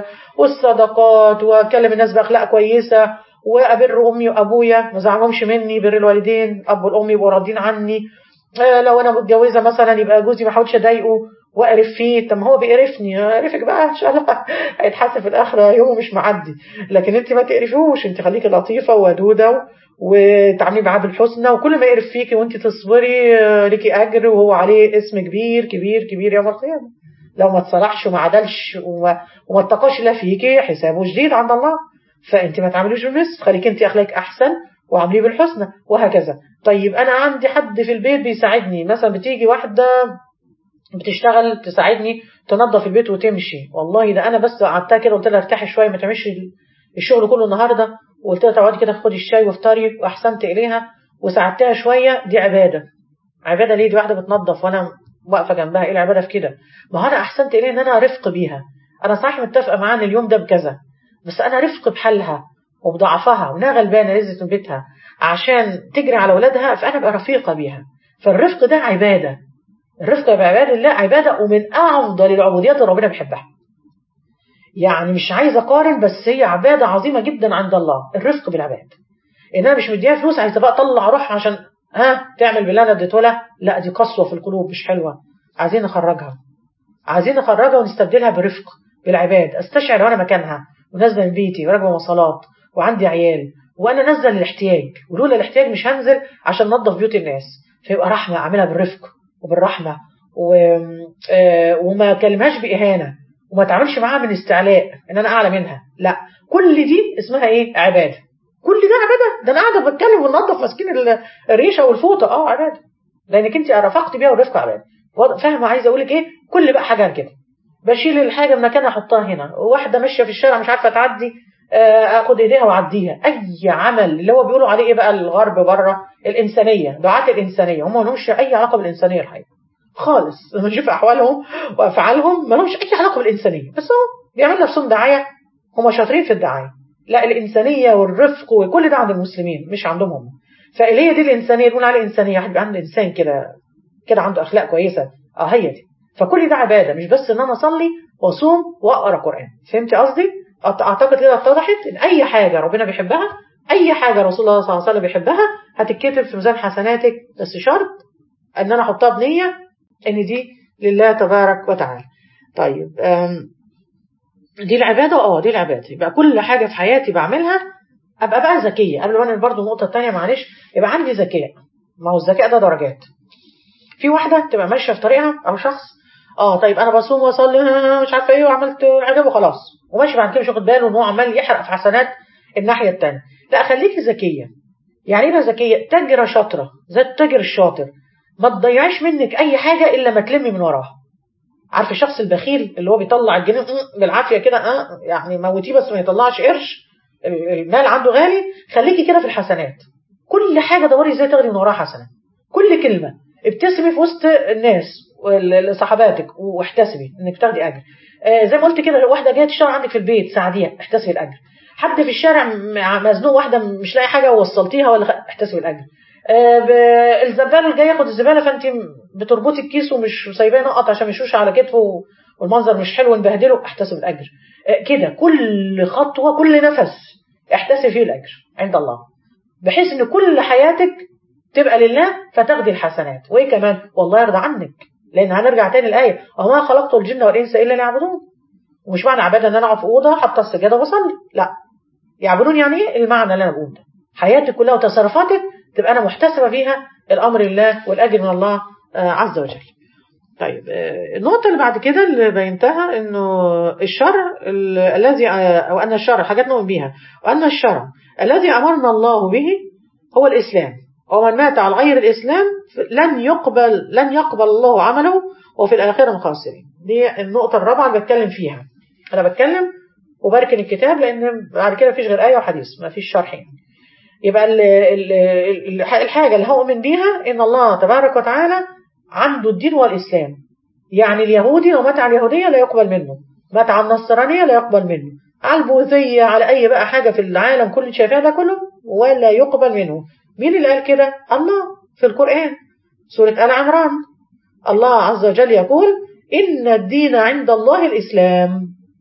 والصدقات وأكلم الناس بأخلاق كويسة وأبر أمي وأبويا ما زعلهمش مني بر الوالدين أب والأم يبقوا راضين عني آه لو أنا متجوزة مثلا يبقى جوزي ما حاولش أضايقه وأقرف فيه طب ما هو بيقرفني أقرفك بقى إن شاء الله هيتحاسب في الآخرة يومه مش معدي لكن أنت ما تقرفوش أنت خليكي لطيفة ودودة وتعاملي معاه بالحسنى وكل ما يقرف فيكي وأنت تصبري ليكي أجر وهو عليه اسم كبير كبير كبير يوم القيامة لو ما اتصلحش وما عدلش وما, وما اتقاش لا فيكي حسابه شديد عند الله فانت ما تعمليش بالمثل خليك انت اخلاقك احسن وعامليه بالحسنى وهكذا طيب انا عندي حد في البيت بيساعدني مثلا بتيجي واحده بتشتغل تساعدني تنظف البيت وتمشي والله ده انا بس قعدتها كده قلت لها ارتاحي شويه ما تعملش الشغل كله النهارده وقلت لها تقعدي كده خدي الشاي وافطري واحسنت اليها وساعدتها شويه دي عباده عباده ليه دي واحده بتنظف وانا واقفه جنبها ايه العباده في كده ما هو انا احسنت اليه ان انا رفق بيها انا صحيح متفقه معاها ان اليوم ده بكذا بس انا رفق بحالها وبضعفها وانها غلبانه نزلت من بيتها عشان تجري على اولادها فانا ابقى رفيقه بيها فالرفق ده عباده الرفق بعباد الله عباده ومن افضل العبوديات اللي ربنا بيحبها يعني مش عايزه اقارن بس هي عباده عظيمه جدا عند الله الرفق بالعباد ان انا مش مديها فلوس عايزه بقى اطلع روحها عشان ها تعمل باللي انا اديته لها لا دي قسوه في القلوب مش حلوه عايزين نخرجها عايزين نخرجها ونستبدلها برفق بالعباد استشعر وانا مكانها ونازله من بيتي وراكبه مواصلات وعندي عيال وانا نازله للاحتياج ولولا الاحتياج مش هنزل عشان انظف بيوت الناس فيبقى رحمه اعملها بالرفق وبالرحمه و... آه وما اكلمهاش باهانه وما اتعاملش معاها من استعلاء ان انا اعلى منها لا كل دي اسمها ايه عباده كل ده عباده ده انا قاعده بتكلم وننظف ماسكين الريشه والفوطه اه عباده لانك انت رفقت بيها والرفق عباده فاهمه عايزه اقول لك ايه كل بقى حاجه كده بشيل الحاجه من مكانها احطها هنا واحده ماشيه في الشارع مش عارفه تعدي اخد ايديها واعديها اي عمل اللي هو بيقولوا عليه ايه بقى الغرب بره الانسانيه دعاه الانسانيه هم ما لهمش اي علاقه بالانسانيه الحقيقه خالص لما نشوف احوالهم وافعالهم ما لهمش اي علاقه بالانسانيه بس هو بيعملوا نفسهم دعايه هم شاطرين في الدعايه لا الانسانيه والرفق وكل ده عند المسلمين مش عندهم هم فاللي هي دي الانسانيه بنقول عليه انسانيه واحد عنده انسان كده كده عنده اخلاق كويسه اه هي دي فكل ده عباده مش بس ان انا اصلي واصوم واقرا قران فهمتي قصدي اعتقد كده اتضحت ان اي حاجه ربنا بيحبها اي حاجه رسول الله صلى الله عليه وسلم بيحبها هتتكتب في ميزان حسناتك بس شرط ان انا احطها بنيه ان دي لله تبارك وتعالى طيب دي العباده اه دي العباده يبقى كل حاجه في حياتي بعملها ابقى بقى ذكيه قبل ما انا برضه النقطه الثانيه معلش يبقى عندي ذكاء ما هو الذكاء ده درجات في واحده تبقى ماشيه في طريقها او شخص اه طيب انا بصوم واصلي مش عارفه ايه وعملت العجب وخلاص وماشي بعد كده مش واخد باله ان هو عمال يحرق في حسنات الناحيه الثانيه لا خليكي ذكيه يعني ايه ذكيه تاجره شاطره زي التاجر الشاطر ما تضيعيش منك اي حاجه الا ما تلمي من وراها عارف الشخص البخيل اللي هو بيطلع الجنيه بالعافيه كده اه يعني موتيه بس ما يطلعش قرش المال عنده غالي خليكي كده في الحسنات كل حاجه دوري ازاي تاخدي من وراها حسنه كل كلمه ابتسمي في وسط الناس لصحباتك واحتسبي انك تاخدي اجر آه زي ما قلت كده واحده جايه تشتغل عندك في البيت ساعديها احتسبي الاجر حد في الشارع مزنوق واحده مش لاقي حاجه ووصلتيها ولا احتسبي الاجر آه الزبال اللي جاي ياخد الزباله فانت بتربطي الكيس ومش سايباه نقط عشان ما يشوش على كتفه والمنظر مش حلو نبهدله احتسب الاجر آه كده كل خطوه كل نفس احتسب فيه الاجر عند الله بحيث ان كل حياتك تبقى لله فتاخدي الحسنات وايه كمان والله يرضى عنك لان هنرجع تاني الايه وما خلقت الجن والانس الا ليعبدون ومش معنى عباده ان انا اقعد في اوضه حاطه السجاده واصلي لا يعبدون يعني ايه المعنى اللي انا بقوله ده حياتك كلها وتصرفاتك تبقى انا محتسبه فيها الامر لله والاجر من الله عز وجل طيب النقطة اللي بعد كده اللي بينتها انه الشرع الذي او ان الشرع حاجات نؤمن بيها وان الشرع الذي امرنا الله به هو الاسلام ومن مات على غير الاسلام لن يقبل لن يقبل الله عمله وفي الاخره من خاسرين دي النقطة الرابعة اللي بتكلم فيها انا بتكلم وبركن الكتاب لان بعد كده مفيش غير ايه وحديث مفيش شرح يعني يبقى ال ال الحاجة اللي هؤمن بيها ان الله تبارك وتعالى عنده الدين والإسلام يعني اليهودي لو مات على اليهودية لا يقبل منه مات على النصرانية لا يقبل منه على البوذية على أي بقى حاجة في العالم كل شايفاه ده كله ولا يقبل منه مين اللي قال كده الله في القرآن سورة آل عمران الله عز وجل يقول إن الدين عند الله الإسلام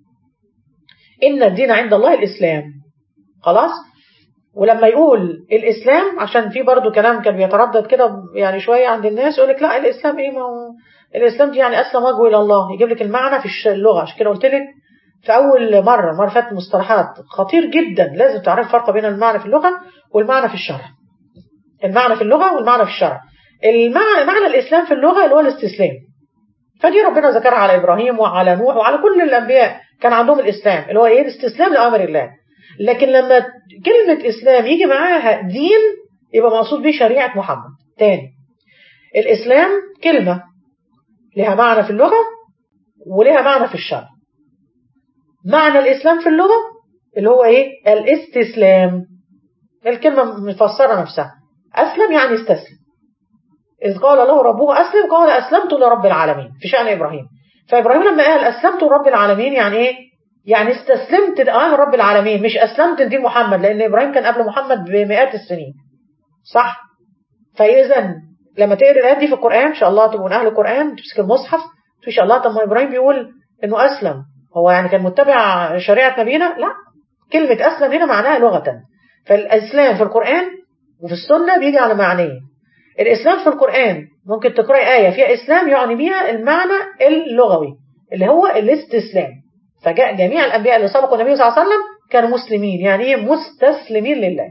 إن الدين عند الله الإسلام خلاص ولما يقول الإسلام عشان في برضو كلام كان بيتردد كده يعني شوية عند الناس يقول لك لا الإسلام إيه ما هو الإسلام دي يعني أسلم وجهه إلى الله يجيب لك المعنى في اللغة عشان كده قلت لك في أول مرة مرة فاتت مصطلحات خطير جدا لازم تعرف الفرق بين المعنى في اللغة والمعنى في الشرع المعنى في اللغة والمعنى في الشرع المعنى معنى الإسلام في اللغة اللي هو الاستسلام فدي ربنا ذكرها على إبراهيم وعلى نوح وعلى كل الأنبياء كان عندهم الإسلام اللي هو إيه الاستسلام لأمر الله لكن لما كلمة إسلام يجي معاها دين يبقى مقصود به شريعة محمد تاني الإسلام كلمة لها معنى في اللغة ولها معنى في الشرع معنى الإسلام في اللغة اللي هو إيه الاستسلام الكلمة مفسرة نفسها أسلم يعني استسلم إذ قال له ربه أسلم قال أسلمت لرب العالمين في شأن إبراهيم فإبراهيم لما قال أسلمت لرب العالمين يعني إيه يعني استسلمت لأمر رب العالمين مش أسلمت لدين محمد لأن إبراهيم كان قبل محمد بمئات السنين صح فإذا لما تقرأ الآيات دي في القرآن إن شاء الله تبقوا من أهل القرآن تمسك المصحف إن شاء الله طب ما إبراهيم بيقول إنه أسلم هو يعني كان متبع شريعة نبينا لا كلمة أسلم هنا معناها لغة فالإسلام في القرآن وفي السنة بيجي على معنيين الإسلام في القرآن ممكن تقرأي آية فيها إسلام يعني بيها المعنى اللغوي اللي هو الاستسلام فجاء جميع الأنبياء اللي سبقوا النبي صلى الله عليه وسلم كانوا مسلمين يعني ايه مستسلمين لله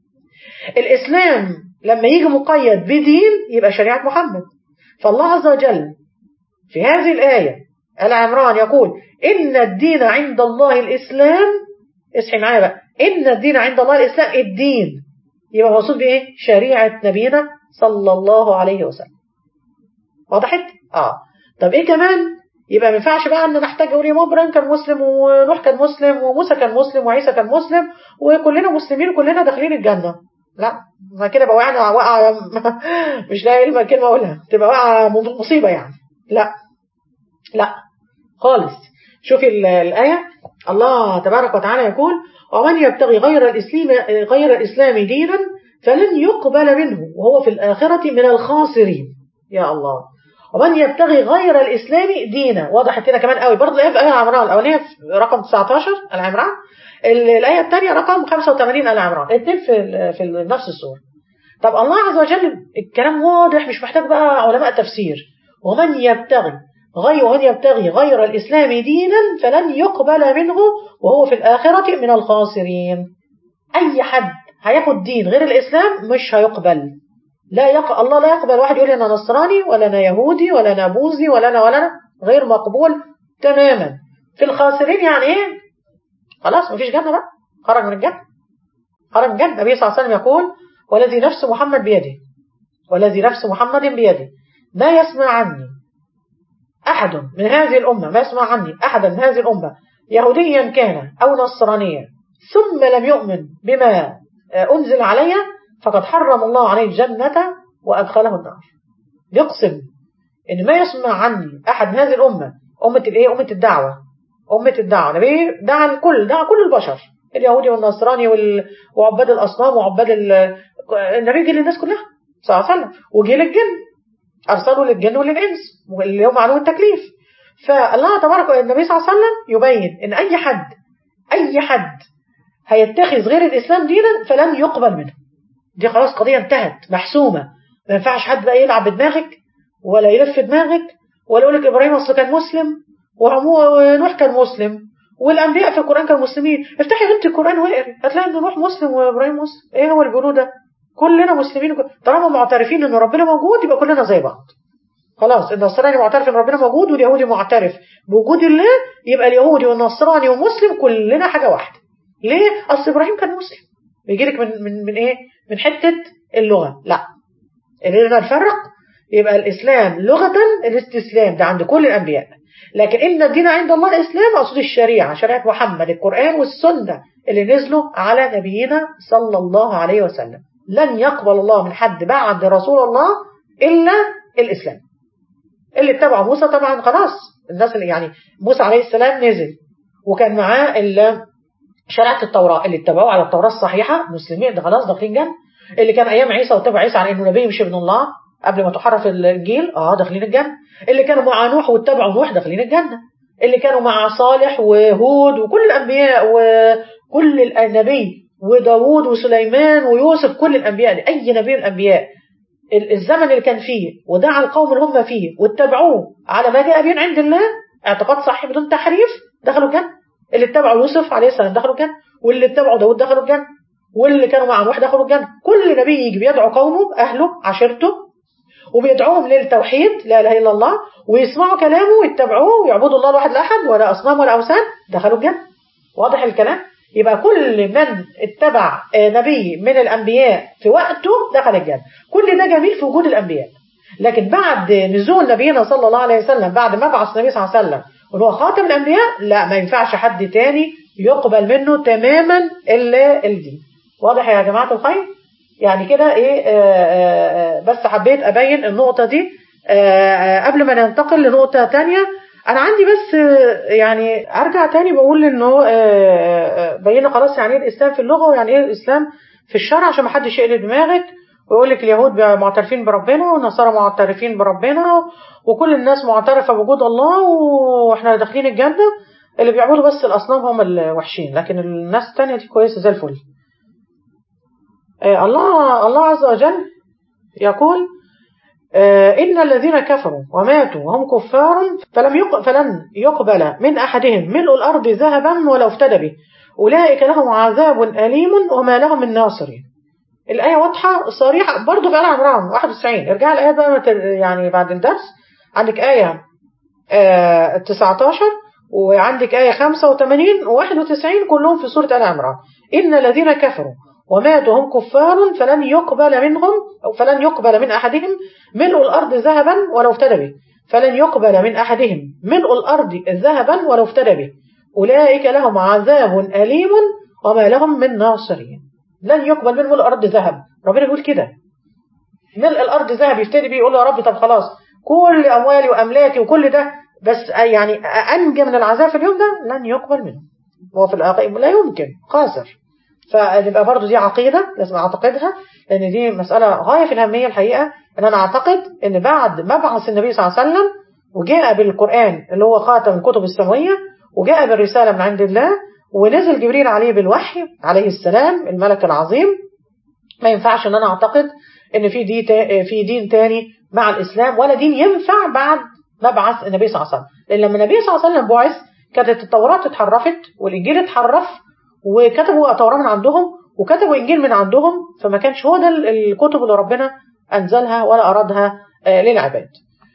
الإسلام لما يجي مقيد بدين يبقى شريعة محمد فالله عز وجل في هذه الآية آل عمران يقول إن الدين عند الله الإسلام اصحي معايا بقى إن الدين عند الله الإسلام الدين يبقى مقصود بإيه شريعة نبينا صلى الله عليه وسلم وضحت؟ آه طب إيه كمان يبقى ما ينفعش بقى ان نحتاج اقول يا ابراهيم كان مسلم ونوح كان مسلم وموسى كان مسلم وعيسى كان مسلم وكلنا مسلمين وكلنا داخلين الجنه لا ما كده بقى وقعنا وقع مش لاقي كلمه كلمه اقولها تبقى وقع مصيبه يعني لا لا خالص شوفي الايه الله تبارك وتعالى يقول ومن يبتغي غير الاسلام غير الاسلام دينا فلن يقبل منه وهو في الاخره من الخاسرين يا الله ومن يبتغي غير الاسلام دينا وضحت هنا كمان قوي برضه الايه في ايه عمران الاولانيه في رقم 19 ال عمران الايه الثانيه رقم 85 ال عمران الاثنين في ال- في ال- نفس السوره طب الله عز وجل الكلام واضح مش محتاج بقى علماء تفسير ومن يبتغي غير ومن يبتغي غير الإسلام دينا فلن يقبل منه وهو في الآخرة من الخاسرين أي حد هياخد دين غير الإسلام مش هيقبل لا يق... الله لا يقبل واحد يقول أنا نصراني ولا أنا يهودي ولا أنا بوذي ولا أنا ولا أنا غير مقبول تماما في الخاسرين يعني إيه خلاص مفيش جنة بقى خرج من الجنة خرج من الجنة النبي صلى الله عليه وسلم يقول والذي نفس محمد بيده والذي نفس محمد بيده ما يسمع عني أحد من هذه الأمة ما يسمع عني أحدا من هذه الأمة يهوديا كان أو نصرانيا ثم لم يؤمن بما أنزل علي فقد حرم الله عليه الجنة وأدخله النار يقسم إن ما يسمع عني أحد من هذه الأمة أمة الإيه أمة الدعوة أمة الدعوة النبي دعا الكل دعا كل البشر اليهودي والنصراني وال... وعباد الأصنام وعباد ال... النبي جه للناس كلها صلى الله عليه وسلم وجه للجن أرسلوا للجن وللإنس واللي هم عليهم التكليف فالله تبارك النبي صلى الله عليه وسلم يبين إن أي حد أي حد هيتخذ غير الإسلام دينا فلن يقبل منه دي خلاص قضية انتهت محسومة ما ينفعش حد بقى يلعب بدماغك ولا يلف دماغك ولا يقول لك إبراهيم أصل كان مسلم ونوح كان مسلم والأنبياء في القرآن كانوا مسلمين افتحي بنت القرآن واقري هتلاقي إن نوح مسلم وإبراهيم مسلم إيه هو اللي بيقولوه ده كلنا مسلمين طالما معترفين ان ربنا موجود يبقى كلنا زي بعض خلاص النصراني معترف ان ربنا موجود واليهودي معترف بوجود الله يبقى اليهودي والنصراني ومسلم كلنا حاجه واحده ليه اصل ابراهيم كان مسلم بيجي لك من من من ايه من حته اللغه لا اللي نفرق يبقى الاسلام لغه الاستسلام ده عند كل الانبياء لكن ان الدين عند الله الاسلام اقصد الشريعه شريعه محمد القران والسنه اللي نزلوا على نبينا صلى الله عليه وسلم لن يقبل الله من حد بعد رسول الله إلا الإسلام اللي اتبعوا موسى طبعا خلاص الناس اللي يعني موسى عليه السلام نزل وكان معاه شريعة التوراة اللي اتبعوه على التوراة الصحيحة مسلمين ده خلاص داخلين جنة اللي كان أيام عيسى واتبع عيسى على إنه نبي مش ابن الله قبل ما تحرف الجيل اه داخلين الجنة اللي كانوا مع نوح واتبعوا نوح داخلين الجنة اللي كانوا مع صالح وهود وكل الأنبياء وكل النبي وداود وسليمان ويوسف كل الأنبياء دي. أي نبي من الأنبياء الزمن اللي كان فيه ودعا القوم اللي هم فيه واتبعوه على ما جاء به عند الله اعتقاد صحيح بدون تحريف دخلوا الجنة اللي اتبعوا يوسف عليه السلام دخلوا الجنة واللي اتبعوا داود دخلوا الجنة واللي كانوا مع نوح دخلوا الجنة كل نبي يجي بيدعو قومه أهله عشيرته وبيدعوهم للتوحيد لا إله إلا الله ويسمعوا كلامه ويتبعوه ويعبدوا الله الواحد الأحد ولا أصنام ولا أوثان دخلوا الجنة واضح الكلام يبقى كل من اتبع نبي من الأنبياء في وقته دخل الجنة كل ده جميل في وجود الأنبياء لكن بعد نزول نبينا صلى الله عليه وسلم بعد ما بعث النبي صلى الله عليه وسلم وهو خاتم الأنبياء لا ما ينفعش حد تاني يقبل منه تماما إلا الدين واضح يا جماعة الخير يعني كده ايه آآ آآ بس حبيت أبين النقطة دي قبل ما ننتقل لنقطة تانية انا عندي بس يعني ارجع تاني بقول انه بينا خلاص يعني ايه الاسلام في اللغه ويعني ايه الاسلام في الشرع عشان ما حدش يقلب دماغك ويقول لك اليهود معترفين بربنا والنصارى معترفين بربنا وكل الناس معترفه بوجود الله واحنا داخلين الجنه اللي بيعبدوا بس الاصنام هم الوحشين لكن الناس التانية دي كويسه زي الفل الله الله عز وجل يقول إن الذين كفروا وماتوا وهم كفار فلم يق... فلن يقبل من أحدهم ملء الأرض ذهبا ولو افتدى به أولئك لهم عذاب أليم وما لهم من ناصرين الآية واضحة صريحة برضه في آل عمران 91 ارجع الآية بقى يعني بعد الدرس عندك آية آه 19 وعندك آية 85 و91 كلهم في سورة آل عمران إن الذين كفروا وماتوا هم كفار فلن يقبل منهم أو فلن يقبل من أحدهم ملء الأرض ذهبا ولو افتدى به فلن يقبل من أحدهم ملء الأرض ذهبا ولو افتدى به أولئك لهم عذاب أليم وما لهم من ناصرين لن يقبل من ملء الأرض ذهب ربنا بيقول كده ملء الأرض ذهب يفتدي به يقول له يا رب طب خلاص كل أموالي وأملاكي وكل ده بس يعني أنجى من العذاب في اليوم ده لن يقبل منه هو في الآخر لا يمكن خاسر فنبقى برضو دي عقيدة لازم أعتقدها لان دي مساله غايه في الاهميه الحقيقه ان انا اعتقد ان بعد مبعث النبي صلى الله عليه وسلم وجاء بالقران اللي هو خاتم الكتب السماويه وجاء بالرساله من عند الله ونزل جبريل عليه بالوحي عليه السلام الملك العظيم ما ينفعش ان انا اعتقد ان في دي تا في دين تاني مع الاسلام ولا دين ينفع بعد مبعث النبي صلى الله عليه وسلم لان لما النبي صلى الله عليه وسلم بعث كانت التوراة اتحرفت والانجيل اتحرف وكتبوا توراة من عندهم وكتبوا انجيل من عندهم فما كانش هو ده الكتب اللي ربنا انزلها ولا ارادها للعباد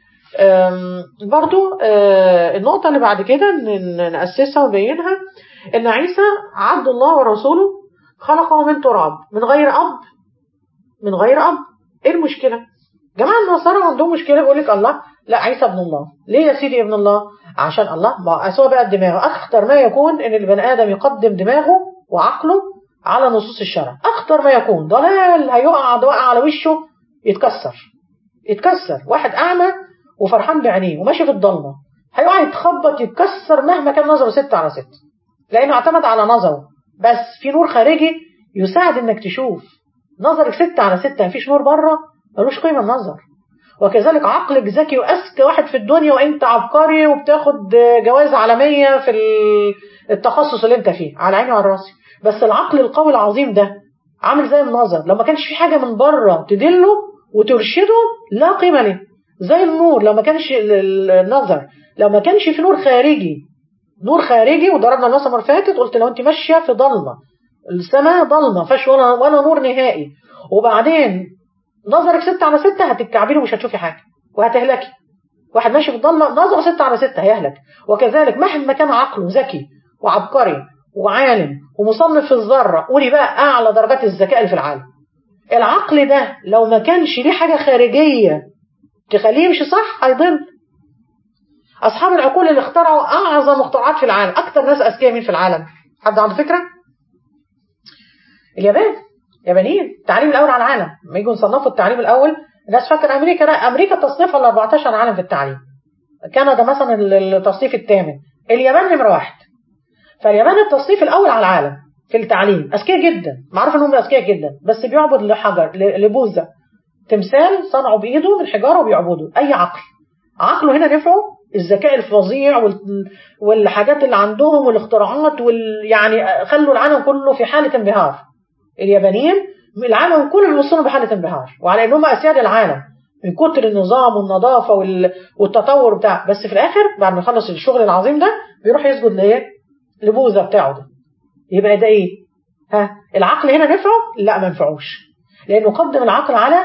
برضو النقطة اللي بعد كده نأسسها ونبينها ان عيسى عبد الله ورسوله خلقه من تراب من غير اب من غير اب ايه المشكلة جماعة النصارى عندهم مشكلة بيقول لك الله لا عيسى ابن الله ليه يا سيدي ابن الله عشان الله ما أسوأ بقى دماغه أخطر ما يكون إن البني آدم يقدم دماغه وعقله على نصوص الشرع أخطر ما يكون ضلال هيقع وقع على وشه يتكسر يتكسر واحد أعمى وفرحان بعينيه وماشي في الضلمة هيقع يتخبط يتكسر مهما كان نظره ستة على ستة لأنه اعتمد على نظره بس في نور خارجي يساعد إنك تشوف نظرك ستة على ستة مفيش نور بره ملوش قيمة النظر وكذلك عقلك ذكي واذكى واحد في الدنيا وانت عبقري وبتاخد جوائز عالميه في التخصص اللي انت فيه على عيني وعلى راسي بس العقل القوي العظيم ده عامل زي النظر لو ما كانش في حاجه من بره تدله وترشده لا قيمه له زي النور لو ما كانش النظر لو ما كانش في نور خارجي نور خارجي وضربنا المثل المره فاتت قلت لو انت ماشيه في ضلمه السماء ضلمه فيش ولا ولا نور نهائي وبعدين نظرك ستة على ستة هتتكعبلي ومش هتشوفي حاجة وهتهلكي واحد ماشي في الضلمة نظره ستة على ستة هيهلك وكذلك مهما كان عقله ذكي وعبقري وعالم ومصنف في الذرة قولي بقى أعلى درجات الذكاء اللي في العالم العقل ده لو ما كانش ليه حاجة خارجية تخليه يمشي صح هيضل أصحاب العقول اللي اخترعوا أعظم اختراعات في العالم أكتر ناس أذكياء مين في العالم حد عنده فكرة؟ اليابان يابانيين التعليم الاول على العالم لما يجوا يصنفوا التعليم الاول الناس فاكر امريكا لا امريكا تصنيفها ال 14 عالم في التعليم كندا مثلا التصنيف الثامن اليابان نمره واحد فاليابان التصنيف الاول على العالم في التعليم اذكياء جدا معروف انهم اذكياء جدا بس بيعبد لحجر لبوذا تمثال صنعوا بايده من حجاره وبيعبدوا اي عقل عقله هنا نفعه الذكاء الفظيع والحاجات اللي عندهم والاختراعات وال يعني خلوا العالم كله في حاله انبهار اليابانيين العالم كله بيوصلوا بحالة انبهار وعلى انهم اسياد العالم من كتر النظام والنظافة والتطور بتاع بس في الاخر بعد ما يخلص الشغل العظيم ده بيروح يسجد لايه لبوذا بتاعه ده يبقى ده ايه ها العقل هنا نفعه لا ما ينفعوش لانه قدم العقل على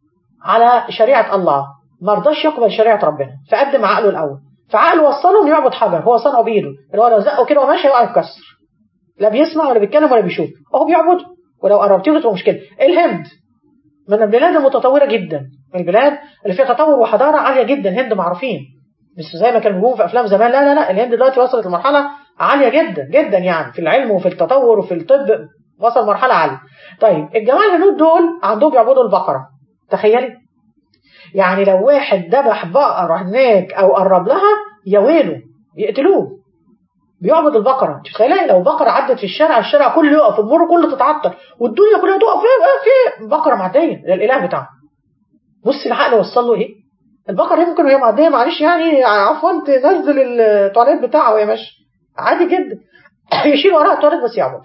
على شريعة الله ما رضاش يقبل شريعة ربنا فقدم عقله الاول فعقله وصله انه يعبد حجر هو صنعه بايده اللي هو لو زقه كده وماشي يقع يتكسر لا بيسمع ولا بيتكلم ولا بيشوف هو بيعبده ولو قربت له تبقى مشكله الهند من البلاد المتطوره جدا من البلاد اللي فيها تطور وحضاره عاليه جدا الهند معروفين مش زي ما كانوا بيقولوا في افلام زمان لا لا لا الهند دلوقتي وصلت لمرحله عاليه جدا جدا يعني في العلم وفي التطور وفي الطب وصل مرحله عاليه طيب الجماعه الهنود دول عندهم بيعبدوا البقره تخيلي يعني لو واحد ذبح بقره هناك او قرب لها يا ويله يقتلوه بيعبد البقرة انت متخيلة لو بقرة عدت في الشارع الشارع كله يقف المر كله تتعطل والدنيا كلها تقف في في بقرة معدية للإله بتاعه بص العقل وصل له ايه البقرة دي ممكن وهي معدية معلش يعني عفوا تنزل التواليت بتاعه وهي ماشية عادي جدا يشيل وراها التواليت بس يعبد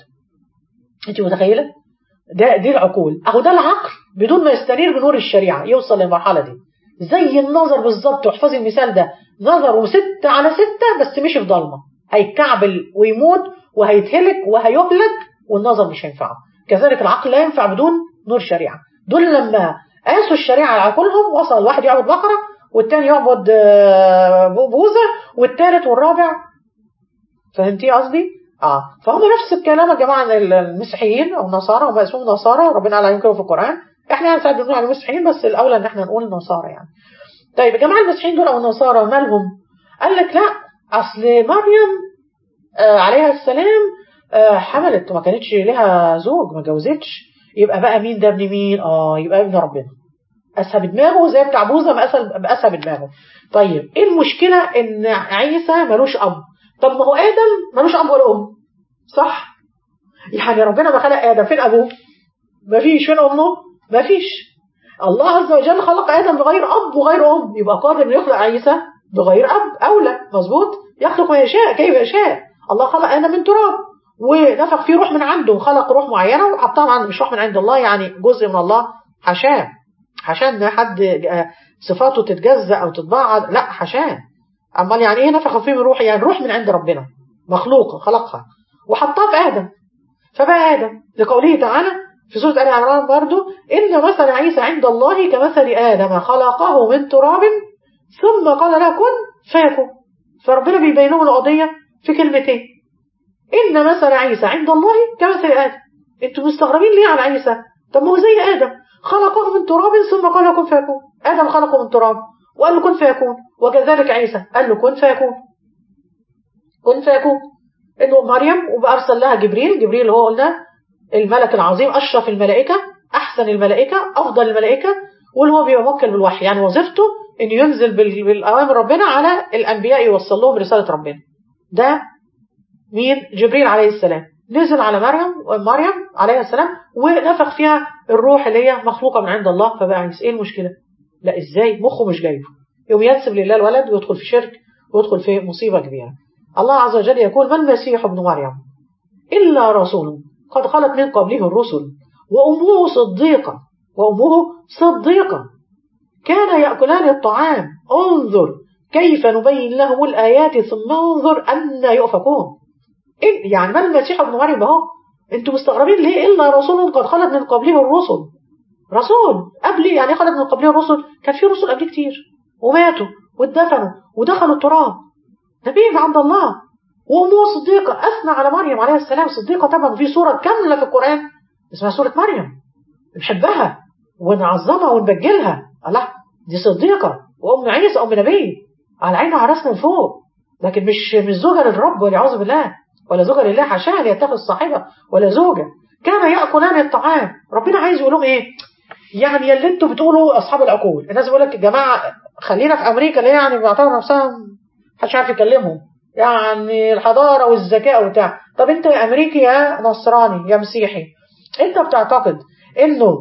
انت متخيلة ده دي العقول اهو ده العقل بدون ما يستنير بنور الشريعة يوصل للمرحلة دي زي النظر بالظبط واحفظي المثال ده نظره ستة على ستة بس مشي في ضلمه هيتكعبل ويموت وهيتهلك وهيهلك والنظر مش هينفعه كذلك العقل لا ينفع بدون نور شريعة دول لما قاسوا الشريعة على عقولهم وصل الواحد يعبد بقرة والتاني يعبد بوزة والتالت والرابع فهمتي قصدي؟ اه فهم نفس الكلام يا جماعه المسيحيين او النصارى هم اسمهم نصارى ربنا قال عليهم كده في القران احنا يعني ساعات بنقول على المسيحيين بس الاولى ان احنا نقول نصارى يعني طيب يا جماعه المسيحيين دول او النصارى مالهم؟ قال لك لا اصل مريم آه عليها السلام آه حملت وما كانتش لها زوج ما جوزتش يبقى بقى مين ده ابن مين اه يبقى ابن ربنا قاسها بدماغه زي بتاع بوزه مقاسها بدماغه طيب ايه المشكله ان عيسى ملوش اب طب ما هو ادم ملوش اب ولا ام صح يعني ربنا ما خلق ادم فين ابوه ما فيش فين امه مفيش الله عز وجل خلق ادم بغير اب وغير ام يبقى قادر انه يخلق عيسى بغير اب اولى مظبوط يخلق ما يشاء كيف يشاء الله خلق ادم من تراب ونفخ فيه روح من عنده وخلق روح معينه وحطها من عنده مش روح من عند الله يعني جزء من الله حشاه حشاه ان حد صفاته تتجزأ او تتبعض لا حشاه امال يعني ايه نفخ فيه من روح يعني روح من عند ربنا مخلوقه خلقها وحطها في ادم فبقى ادم لقوله تعالى في سوره ال عمران برضو ان مثل عيسى عند الله كمثل ادم خلقه من تراب ثم قال له كن فيكون فربنا بيبين لهم القضيه في كلمتين ان مثل عيسى عند الله كمثل ادم انتوا مستغربين ليه على عيسى طب ما هو زي ادم خلقه من تراب ثم قال له كن فيكون ادم خلقه من تراب وقال له كن فيكون وكذلك عيسى قال له كن فيكون كن فيكون انه مريم وبارسل لها جبريل جبريل هو قلنا الملك العظيم اشرف الملائكه احسن الملائكه افضل الملائكه واللي هو بيبقى موكل بالوحي يعني وظيفته انه ينزل بالاوامر ربنا على الانبياء يوصل لهم رساله ربنا ده مين جبريل عليه السلام نزل على مريم ومريم عليه السلام ونفخ فيها الروح اللي هي مخلوقه من عند الله فبقى عايز ايه المشكله لا ازاي مخه مش جايبه يوم ينسب لله الولد ويدخل في شرك ويدخل في مصيبه كبيره الله عز وجل يقول ما المسيح ابن مريم إلا رسول قد خلت من قبله الرسل وأمه صديقة وأمه صديقة كان يأكلان الطعام انظر كيف نبين لهم الآيات ثم انظر أن يؤفكون إن يعني ما المسيح ابن مريم اهو انتوا مستغربين ليه إلا رسول قد خلت من قبله الرسل رسول قبل يعني خلت من قبله الرسل كان في رسل قبل كتير وماتوا واتدفنوا ودخلوا التراب نبي عند الله وأمه صديقة أثنى على مريم عليه السلام صديقة طبعا في سورة كاملة في القرآن اسمها سورة مريم نحبها ونعظمها ونبجلها الله دي صديقة وأم عيسى أم نبي على عينها عرسنا من فوق لكن مش مش زوجة للرب والعياذ بالله ولا زوجة لله حاشاها ليتخذ صاحبة ولا زوجة كان يأكلان الطعام ربنا عايز يقول لهم إيه يعني اللي انتوا بتقولوا أصحاب العقول الناس بيقول لك يا جماعة خلينا في أمريكا اللي يعني بيعتبروا نفسها محدش عارف يكلمهم يعني الحضارة والذكاء وبتاع طب انت يا امريكي يا نصراني يا مسيحي انت بتعتقد انه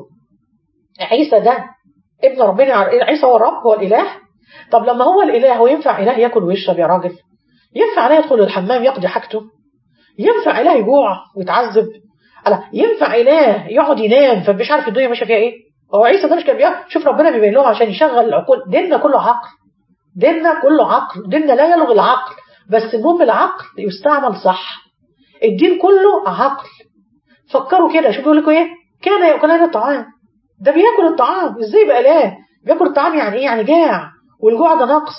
عيسى ده ابن ربنا عيسى هو الرب هو الاله طب لما هو الاله هو ينفع اله ياكل ويشرب يا راجل ينفع اله يدخل الحمام يقضي حاجته ينفع اله يجوع ويتعذب لا ينفع اله يقعد ينام فمش عارف الدنيا ماشيه فيها ايه هو عيسى ده مش كان بيقعد شوف ربنا بيبين لهم عشان يشغل العقول ديننا كله عقل ديننا كله عقل ديننا لا يلغي العقل بس المهم العقل يستعمل صح الدين كله عقل فكروا كده شوفوا لكم ايه كان ياكلان الطعام ده بياكل الطعام ازاي بقى لا بياكل الطعام يعني ايه يعني جاع والجوع ده نقص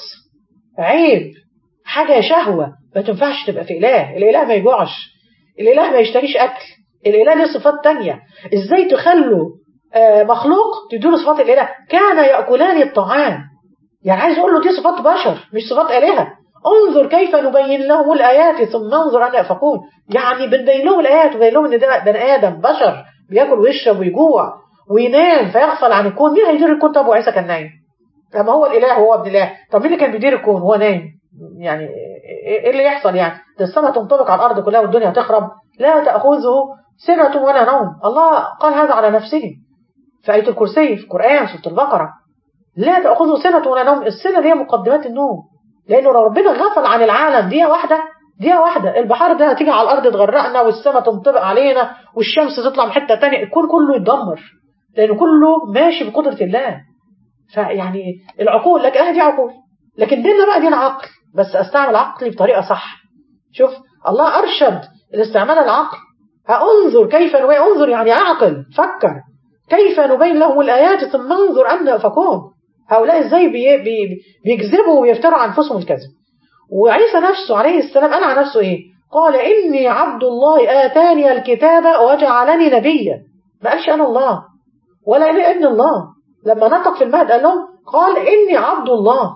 عيب حاجه شهوه ما تنفعش تبقى في اله الاله ما يجوعش الاله ما يشتريش اكل الاله له صفات تانية ازاي تخلوا آه مخلوق تديله صفات الاله كان ياكلان الطعام يعني عايز اقول له دي صفات بشر مش صفات الهه انظر كيف نبين لهم الآيات ثم انظر أن يفقون يعني بنبين لهم الآيات وبين لهم إن ده بني آدم بشر بياكل ويشرب ويجوع وينام فيغفل عن الكون مين هيدير الكون طب وعيسى كان نايم لما هو الإله هو ابن الله طب مين اللي كان بيدير الكون هو نايم يعني ايه اللي يحصل يعني ده السماء تنطبق على الأرض كلها والدنيا تخرب لا تأخذه سنة ولا نوم الله قال هذا على نفسه في آية الكرسي في القرآن سورة البقرة لا تأخذه سنة ولا نوم السنة دي مقدمات النوم لأنه لو ربنا غفل عن العالم دقيقة واحدة دقيقة واحدة البحار ده هتيجي على الأرض تغرقنا والسماء تنطبق علينا والشمس تطلع من حتة تانية الكون كله يتدمر لأنه كله ماشي بقدرة الله فيعني العقول لكن أهدي عقول لكن ديننا بقى دين عقل بس أستعمل عقلي بطريقة صح شوف الله أرشد الاستعمال العقل انظر كيف نبين انظر يعني أعقل فكر كيف نبين لهم الآيات ثم انظر أن يؤفكون هؤلاء ازاي بي بي بيكذبوا ويفتروا عن انفسهم الكذب وعيسى نفسه عليه السلام قال عن نفسه ايه قال اني عبد الله اتاني الكتاب وجعلني نبيا ما قالش انا الله ولا انا ابن الله لما نطق في المهد قال لهم قال اني عبد الله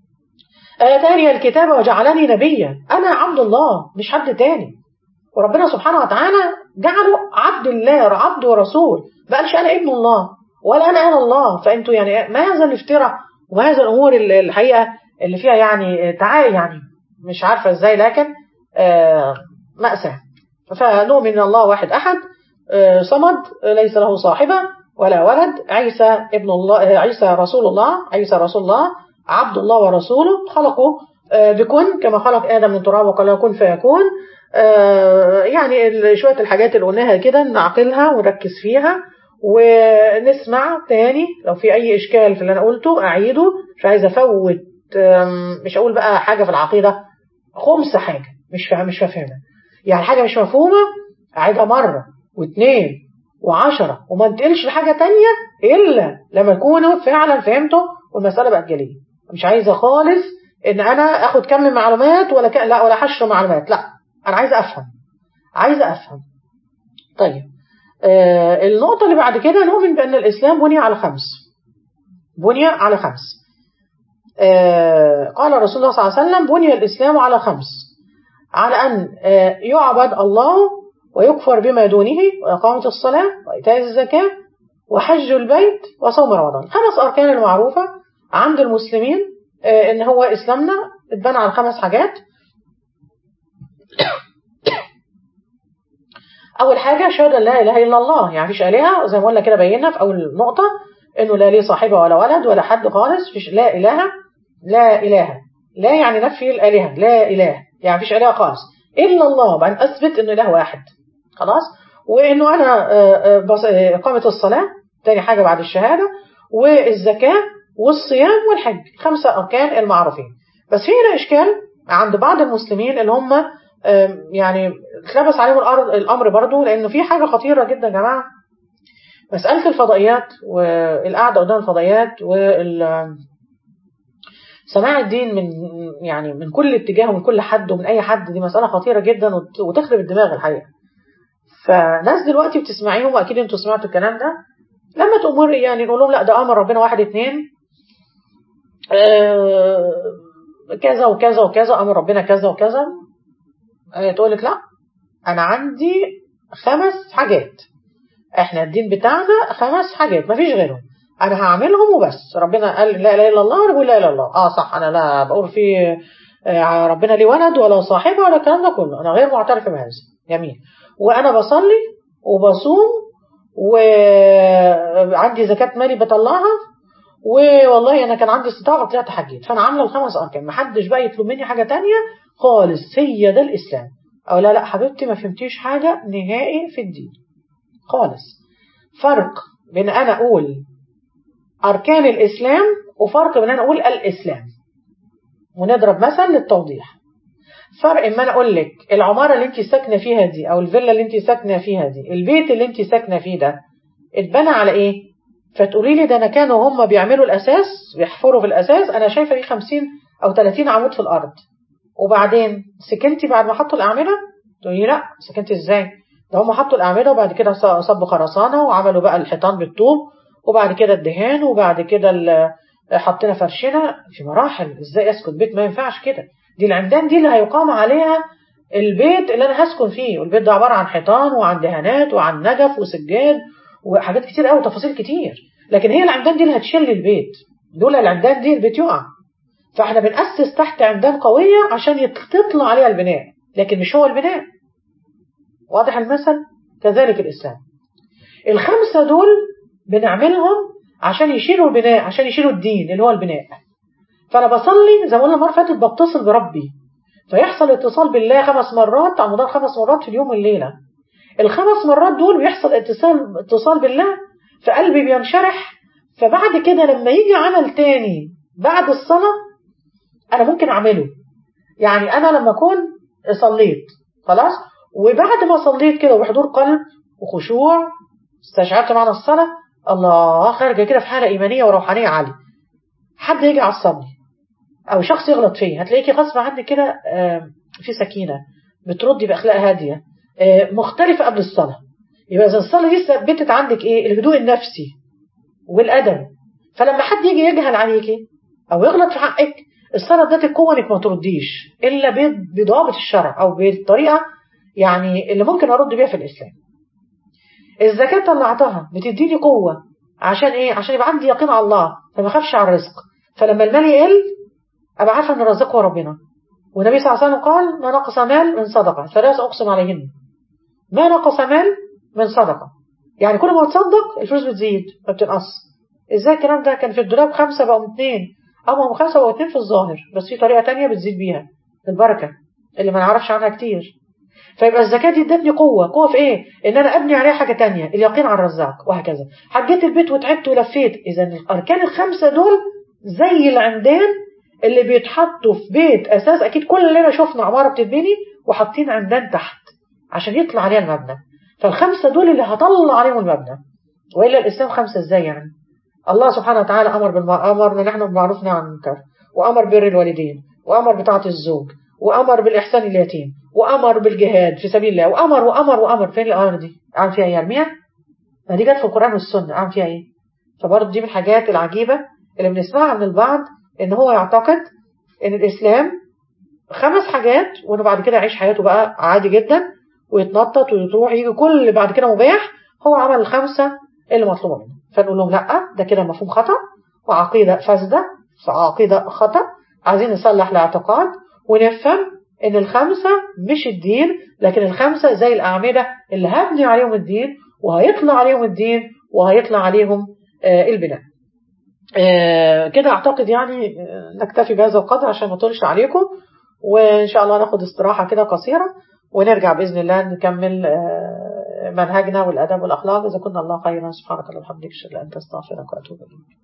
اتاني الكتاب وجعلني نبيا انا عبد الله مش حد تاني وربنا سبحانه وتعالى جعله عبد الله عبد ورسول ما قالش انا ابن الله ولا انا انا الله فانتوا يعني ما هذا الافتراء وما هذا الامور الحقيقه اللي فيها يعني تعالي يعني مش عارفه ازاي لكن آه مأساة فنؤمن ان الله واحد احد آه صمد ليس له صاحبه ولا ولد عيسى ابن الله عيسى رسول الله عيسى رسول الله عبد الله ورسوله خلقه بكن كما خلق آدم من تراب وقال له كن فيكون يعني شوية الحاجات اللي قلناها كده نعقلها ونركز فيها ونسمع تاني لو في أي إشكال في اللي أنا قلته أعيده مش عايزة أفوت مش أقول بقى حاجة في العقيدة خمس حاجة مش فاهم مش فاهمة يعني حاجة مش مفهومة أعيدها مرة واثنين وعشرة وما انتقلش لحاجة تانية إلا لما يكونوا فعلا فهمتوا والمسألة بقت جلية مش عايزة خالص إن أنا أخد كم من معلومات ولا ك... لا ولا حشر معلومات لا أنا عايزة أفهم عايزة أفهم طيب آه النقطة اللي بعد كده نؤمن بأن الإسلام بني على خمس بني على خمس آه قال رسول الله صلى الله عليه وسلم بني الإسلام على خمس على أن آه يعبد الله ويكفر بما دونه وإقامة الصلاة وإيتاء الزكاة وحج البيت وصوم رمضان خمس أركان المعروفة عند المسلمين إن هو إسلامنا اتبنى على خمس حاجات أول حاجة شهادة لا إله إلا الله يعني مفيش آلهة زي ما قلنا كده بينا في أول نقطة إنه لا ليه صاحبة ولا ولد ولا حد خالص فيش لا إله لا إله لا يعني نفي الآلهة لا إله يعني مفيش آلهة خالص إلا الله بعدين أثبت إنه إله واحد خلاص وإنه أنا إقامة الصلاة تاني حاجة بعد الشهادة والزكاة والصيام والحج خمسة أركان المعروفين بس في هنا إشكال عند بعض المسلمين اللي هم يعني اتلبس عليهم الأمر برضو لأنه في حاجة خطيرة جدا يا جماعة مسألة الفضائيات والقعدة قدام الفضائيات وال سماع الدين من يعني من كل اتجاه ومن كل حد ومن أي حد دي مسألة خطيرة جدا وتخرب الدماغ الحقيقة فناس دلوقتي بتسمعيهم واكيد انتوا سمعتوا الكلام ده لما تأمر يعني نقول لهم لا ده امر ربنا واحد اتنين آه كذا وكذا وكذا امر ربنا كذا وكذا آه تقول لك لا انا عندي خمس حاجات احنا الدين بتاعنا خمس حاجات مفيش غيرهم انا هعملهم وبس ربنا قال لا اله الا الله وانا بقول لا اله الا الله اه صح انا لا بقول في آه ربنا لي ولد ولا صاحبه ولا الكلام ده كله انا غير معترف بهذا جميل وانا بصلي وبصوم وعندي زكاة مالي بطلعها والله انا كان عندي استطاعة طلعت حجيت فانا عامله الخمس اركان محدش بقى يطلب مني حاجة تانية خالص هي ده الاسلام او لا لا حبيبتي ما فهمتيش حاجة نهائي في الدين خالص فرق بين انا اقول اركان الاسلام وفرق بين انا اقول الاسلام ونضرب مثل للتوضيح فرق اما انا اقول لك العماره اللي انت ساكنه فيها دي او الفيلا اللي انت ساكنه فيها دي البيت اللي انت ساكنه فيه ده اتبنى على ايه فتقولي لي ده انا كانوا هم بيعملوا الاساس بيحفروا في الاساس انا شايفه فيه 50 او 30 عمود في الارض وبعدين سكنتي بعد ما حطوا الاعمده تقولي لا سكنتي ازاي ده هم حطوا الاعمده وبعد كده صبوا خرسانه وعملوا بقى الحيطان بالطوب وبعد كده الدهان وبعد كده حطينا فرشنا في مراحل ازاي اسكن بيت ما ينفعش كده دي العمدان دي اللي هيقام عليها البيت اللي انا هسكن فيه والبيت ده عباره عن حيطان وعن دهانات وعن نجف وسجاد وحاجات كتير قوي وتفاصيل كتير لكن هي العمدان دي اللي هتشيل البيت دول العمدان دي البيت يقع فاحنا بنأسس تحت عمدان قوية عشان تطلع عليها البناء لكن مش هو البناء واضح المثل كذلك الإسلام الخمسة دول بنعملهم عشان يشيلوا البناء عشان يشيلوا الدين اللي هو البناء فأنا بصلي زي ما قلنا المرة فاتت بتصل بربي فيحصل اتصال بالله خمس مرات على مدار خمس مرات في اليوم والليلة الخمس مرات دول بيحصل اتصال اتصال بالله فقلبي بينشرح فبعد كده لما يجي عمل تاني بعد الصلاة أنا ممكن أعمله يعني أنا لما أكون صليت خلاص وبعد ما صليت كده وبحضور قلب وخشوع استشعرت معنى الصلاة الله خارجة كده في حالة إيمانية وروحانية عالية حد يجي يعصبني أو شخص يغلط فيه هتلاقيكي غصب عنك كده في سكينة بتردي بأخلاق هادية مختلفة قبل الصلاة يبقى إذا الصلاة دي ثبتت عندك إيه الهدوء النفسي والأدب فلما حد يجي يجهل عليكي أو يغلط في حقك الصلاة ادتك قوة إنك ما ترديش إلا بضوابط الشرع أو بالطريقة يعني اللي ممكن أرد بيها في الإسلام الزكاة طلعتها بتديني قوة عشان إيه عشان يبقى عندي يقين على الله فما أخافش على الرزق فلما المال يقل أبقى عارفة إن الرزق هو ربنا والنبي صلى الله عليه وسلم قال ما نقص مال من صدقة ثلاث أقسم عليهن ما نقص مال من صدقة يعني كل ما تصدق الفلوس بتزيد ما بتنقص ازاي الكلام ده كان في الدولاب خمسة بقوا اتنين اما هم خمسة بقوا اتنين في الظاهر بس في طريقة تانية بتزيد بيها البركة اللي ما نعرفش عنها كتير فيبقى الزكاة دي ادتني قوة قوة في ايه ان انا ابني عليها حاجة تانية اليقين على الرزاق وهكذا حجيت البيت وتعبت ولفيت اذا الاركان الخمسة دول زي العمدان اللي بيتحطوا في بيت اساس اكيد كلنا شفنا عمارة بتتبني وحاطين عمدان تحت عشان يطلع عليها المبنى فالخمسة دول اللي هطلع عليهم المبنى وإلا الإسلام خمسة إزاي يعني الله سبحانه وتعالى أمر بالمعروف أمرنا نحن بالمعروف عن المنكر وأمر بر الوالدين وأمر بطاعة الزوج وأمر بالإحسان اليتيم وأمر بالجهاد في سبيل الله وأمر وأمر وأمر فين الأمر دي عم فيها إيه يرميها ما دي جت في القرآن والسنة عم فيها إيه فبرضه دي من الحاجات العجيبة اللي بنسمعها من البعض إن هو يعتقد إن الإسلام خمس حاجات وإنه بعد كده يعيش حياته بقى عادي جدا ويتنطط ويروح يجي كل اللي بعد كده مباح هو عمل الخمسة اللي مطلوبة منه فنقول لهم لا ده كده مفهوم خطأ وعقيدة فاسدة عقيدة خطأ عايزين نصلح الاعتقاد ونفهم ان الخمسة مش الدين لكن الخمسة زي الأعمدة اللي هبني عليهم الدين وهيطلع عليهم الدين وهيطلع عليهم آه البناء آه كده أعتقد يعني نكتفي بهذا القدر عشان ما اطولش عليكم وإن شاء الله ناخد استراحة كده قصيرة ونرجع بإذن الله نكمل منهجنا والأدب والأخلاق إذا كنا الله خيرا سبحانك اللهم وبحمدك أشهد أن لا إله إلا أنت أستغفرك وأتوب إليك